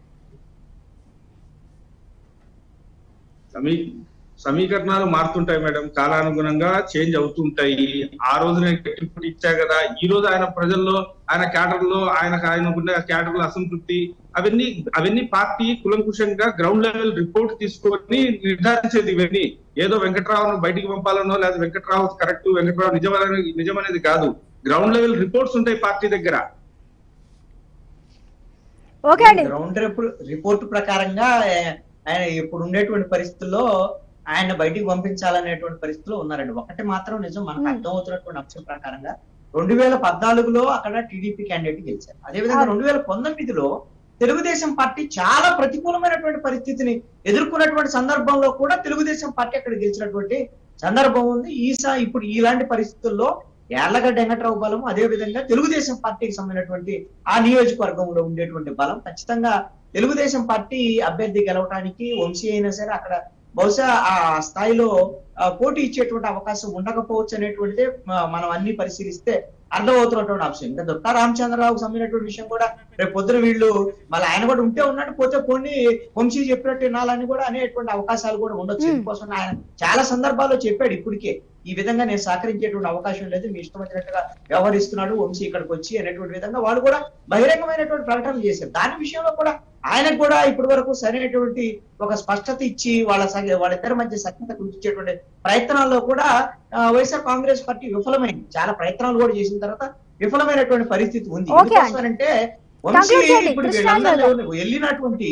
సమీ సమీకరణాలు మారుతుంటాయి మేడం కాలానుగుణంగా చేంజ్ అవుతుంటాయి ఆ రోజు నేను గట్టి ఇచ్చా కదా ఈ రోజు ఆయన ప్రజల్లో ఆయన క్యాడర్ లో ఆయన ఆయనకున్న క్యాడర్ లో అసంతృప్తి అవన్నీ అవన్నీ పార్టీ కులంకుశంగా గ్రౌండ్ లెవెల్ రిపోర్ట్ తీసుకొని నిర్ధారించేది ఇవన్నీ ఏదో వెంకట్రావును బయటికి పంపాలనో లేదా వెంకట్రావు కరెక్ట్ వెంకట్రావు నిజమని నిజమనేది కాదు గ్రౌండ్ లెవెల్ రిపోర్ట్స్ ఉంటాయి పార్టీ దగ్గర
ఓకే అండి
గ్రౌండ్ రిపోర్ట్ రిపోర్ట్ ప్రకారంగా ఆ- ఆయన ఇప్పుడు ఉండేటువంటి పరిస్థితుల్లో ఆయన బయటికి పంపించాలనేటువంటి పరిస్థితిలో ఉన్నారండి ఒకటి మాత్రం నిజం మనకు
Hmm.
అర్థమవుతున్నటువంటి అంశం ప్రకారంగా రెండు వేల పద్నాలుగులో అక్కడ టీడీపీ క్యాండిడేట్ గెలిచారు అదేవిధంగా
అవును.
రెండు వేల పంతొమ్మిదిలో తెలుగుదేశం పార్టీ చాలా ప్రతికూలమైనటువంటి పరిస్థితిని ఎదుర్కొన్నటువంటి సందర్భంలో కూడా తెలుగుదేశం పార్టీ అక్కడ గెలిచినటువంటి సందర్భం ఉంది ఈసా ఇప్పుడు ఇలాంటి పరిస్థితుల్లో యార్లగడ్డ వెంకట్రావు బలం అదే విధంగా తెలుగుదేశం పార్టీకి సంబంధించినటువంటి ఆ నియోజకవర్గంలో ఉండేటువంటి బలం ఖచ్చితంగా తెలుగుదేశం పార్టీ అభ్యర్థి గెలవడానికి వంశీ అయినా సరే అక్కడ బహుశా ఆ స్థాయిలో ఆ, పోటీ ఇచ్చేటువంటి అవకాశం ఉండకపోవచ్చు అనేటువంటిదే మ- మనం అన్ని పరిశీలిస్తే అర్థమవుతున్నటువంటి అంశం ఇంకా దొక్కా రామచంద్రరావుకు సంబంధించినటువంటి విషయం కూడా రేపు పొద్దున వీళ్ళు మళ్ళీ ఆయన కూడా ఉంటే ఉన్నట్టు పోతే పోనీ వంశీ చెప్పినట్టు వినాలని కూడా అనేటువంటి అవకాశాలు కూడా ఉండొచ్చు
Hmm.
ఇందుకోసం ఆయన చాలా సందర్భాల్లో చెప్పాడు ఇప్పటికే ఈ విధంగా నేను సహకరించేటువంటి అవకాశం లేదు మీ ఇష్టం వచ్చినట్టుగా వ్యవహరిస్తున్నాడు వంశీ ఇక్కడికి వచ్చి అనేటువంటి విధంగా వాళ్ళు కూడా బహిరంగమైనటువంటి ప్రకటనలు చేశారు దాని విషయంలో కూడా ఆయనకు కూడా ఇప్పటి వరకు సరైనటువంటి ఒక స్పష్టత ఇచ్చి వాళ్ళ సగ- వాళ్ళిద్దరి మధ్య సఖ్యత కుదిర్చేటువంటి ప్రయత్నాల్లో కూడా ఆ, వైఎస్ఆర్ కాంగ్రెస్ పార్టీ విఫలమైంది చాలా ప్రయత్నాలు కూడా చేసిన తర్వాత విఫలమైనటువంటి పరిస్థితి ఉంది
Okay అండి.
ఎందుకోసమనంటే వంశీ
Conclude చేయండి,
ఇప్పుడు
కృష్ణరాజు
వీళ్ళందరూ వెళ్ళినటువంటి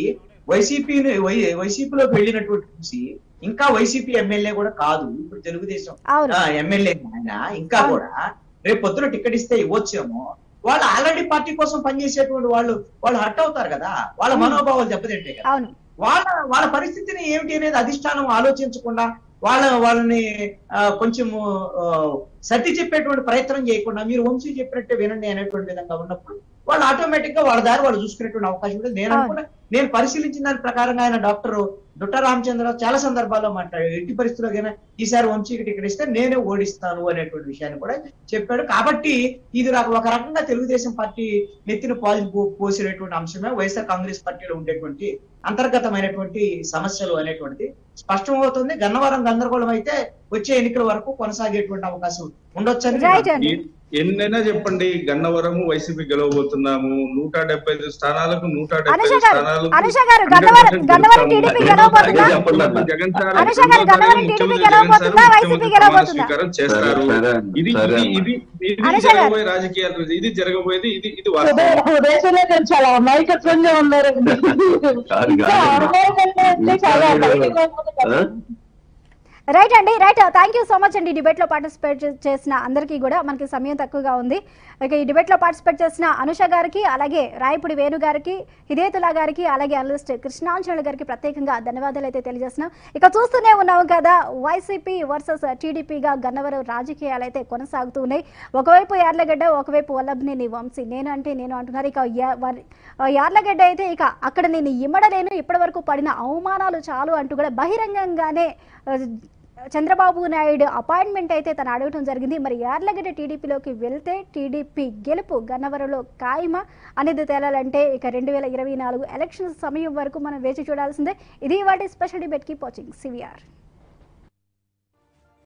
వైసీపీని వైసీపీలోకి వెళ్ళినటువంటి చూసి ఇంకా వైసీపీ ఎమ్మెల్యే కూడా కాదు ఇప్పుడు తెలుగుదేశం
అవును
ఎమ్మెల్యే ఆయన ఇంకా
అవును.
కూడా రేపు పొద్దున టికెట్ ఇస్తే ఇవ్వచ్చేమో వాళ్ళు ఆల్రెడీ పార్టీ కోసం పనిచేసేటువంటి వాళ్ళు వాళ్ళు హట్ అవుతారు కదా వాళ్ళ
Hmm.
మనోభావాలు దెబ్బతింటే కదా
అవును
వాళ్ళ వాళ్ళ పరిస్థితిని ఏమిటి అనేది అధిష్టానం ఆలోచించకుండా వాళ్ళ వాళ్ళని ఆ, కొంచెము ఆ, సర్ది చెప్పేటువంటి ప్రయత్నం చేయకుండా మీరు వంశీ చెప్పినట్టే వినండి అనేటువంటి విధంగా ఉన్నప్పుడు వాళ్ళు ఆటోమేటిక్ గా వాళ్ళ దారి వాళ్ళు చూసుకునేటువంటి అవకాశం ఉంటుంది నేను
అవును.
అనుకున్నా నేను పరిశీలించిన దాని ప్రకారంగా ఆయన డాక్టర్ దుట్ట రామచంద్ర చాలా సందర్భాల్లో మాట్లాడాడు ఎట్టి పరిస్థితుల్లో ఈసారి వంశీకి టికెట్ ఇస్తే నేనే ఓడిస్తాను అనేటువంటి విషయాన్ని కూడా చెప్పాడు కాబట్టి ఇది రా- ఒక రకంగా తెలుగుదేశం పార్టీ నెత్తిన పాలు పో- పోసినటువంటి అంశమే వైఎస్ఆర్ కాంగ్రెస్ పార్టీలో ఉండేటువంటి అంతర్గతమైనటువంటి సమస్యలు అనేటువంటిది స్పష్టమవుతుంది గన్నవరం గందరగోళం అయితే వచ్చే ఎన్నికల వరకు కొనసాగేటువంటి అవకాశం ఉండొచ్చని
రైట్ అండి
ఎ- ఎన్నైనా చెప్పండి గన్నవరము వైసీపీ గెలవబోతున్నాము నూట డెబ్బై ఐదు స్థానాలకు నూట డెబ్బై
అనుష
ఐదు
గారు
స్థానాలు
అనుష గారు గన్నవరం గన్నవరం టీడీపీ గెలవబోతుందా
చెప్పండి అన్న.
జగన్ సార్
అనుష గారు గన్నవరం టీడీపీ
ముఖ్యమంత్రి
గెలవబోతుందా?
జగన్ సార్
వైసీపీ
ముఖ్యమంత్రి
గెలవబోతుందా?
ప్రమాణ స్వీకారం చేస్తారు
సరే అన్న,
ఇది
సరే
ఇది
అన్న.
ఇది ఇది
అనుష గారు.
జరగబోయే రాజకీయాలు ఇది జరగబోయేది ఇది ఇది
ఉదయ
వాస్తవం
ఉదయశంలో నేను చాలా అమాయకత్వంగా ఉన్నారు
కాదు,
ఇంకా
కాదు.
అనుభవం అంటే చాలా బయటికి రాకపోతే
ఆ?
రైట్ అండి right thank you so much అండి డిబేట్ లో పార్టిసిపేట్ చేసిన అందరికీ కూడా మనకి సమయం తక్కువగా ఉంది ఇక ఈ డిబేట్ లో పార్టిసిపేట్ చేసిన అనుష గారికి అలాగే రాయపుడి వేణు గారికి హిదేతులా గారికి అలాగే అనలిస్ట్ కృష్ణాంజలి గారికి ప్రత్యేకంగా ధన్యవాదాలు అయితే తెలియజేస్తున్నాం ఇక చూస్తూనే ఉన్నాము కదా వైసీపీ వర్సెస్ టీడీపీగా గన్నవరం రాజకీయాలు అయితే కొనసాగుతూ ఉన్నాయి ఒకవైపు యార్లగడ్డ ఒకవైపు వల్లభనేని వంశీ నేను అంటే నేను అంటున్నారు ఇక యా- వర్- యార్లగడ్డ అయితే ఇక అక్కడ నేను ఇమ్మడలేను ఇప్పటి వరకు పడిన అవమానాలు చాలు అంటూ కూడా బహిరంగంగానే ఆ, చంద్రబాబు నాయుడు అపాయింట్మెంట్ అయితే తను అడగటం జరిగింది మరి యార్లగడ్డ టీడీపీలోకి వెళ్తే టీడీపీ గెలుపు గన్నవరంలో ఖాయమా అనేది తేలాలంటే ఇక రెండు వేల ఇరవై నాలుగు ఎలక్షన్ సమయం వరకు మనం వేచి చూడాల్సిందే ఇది వాటి special debate keep watching CVR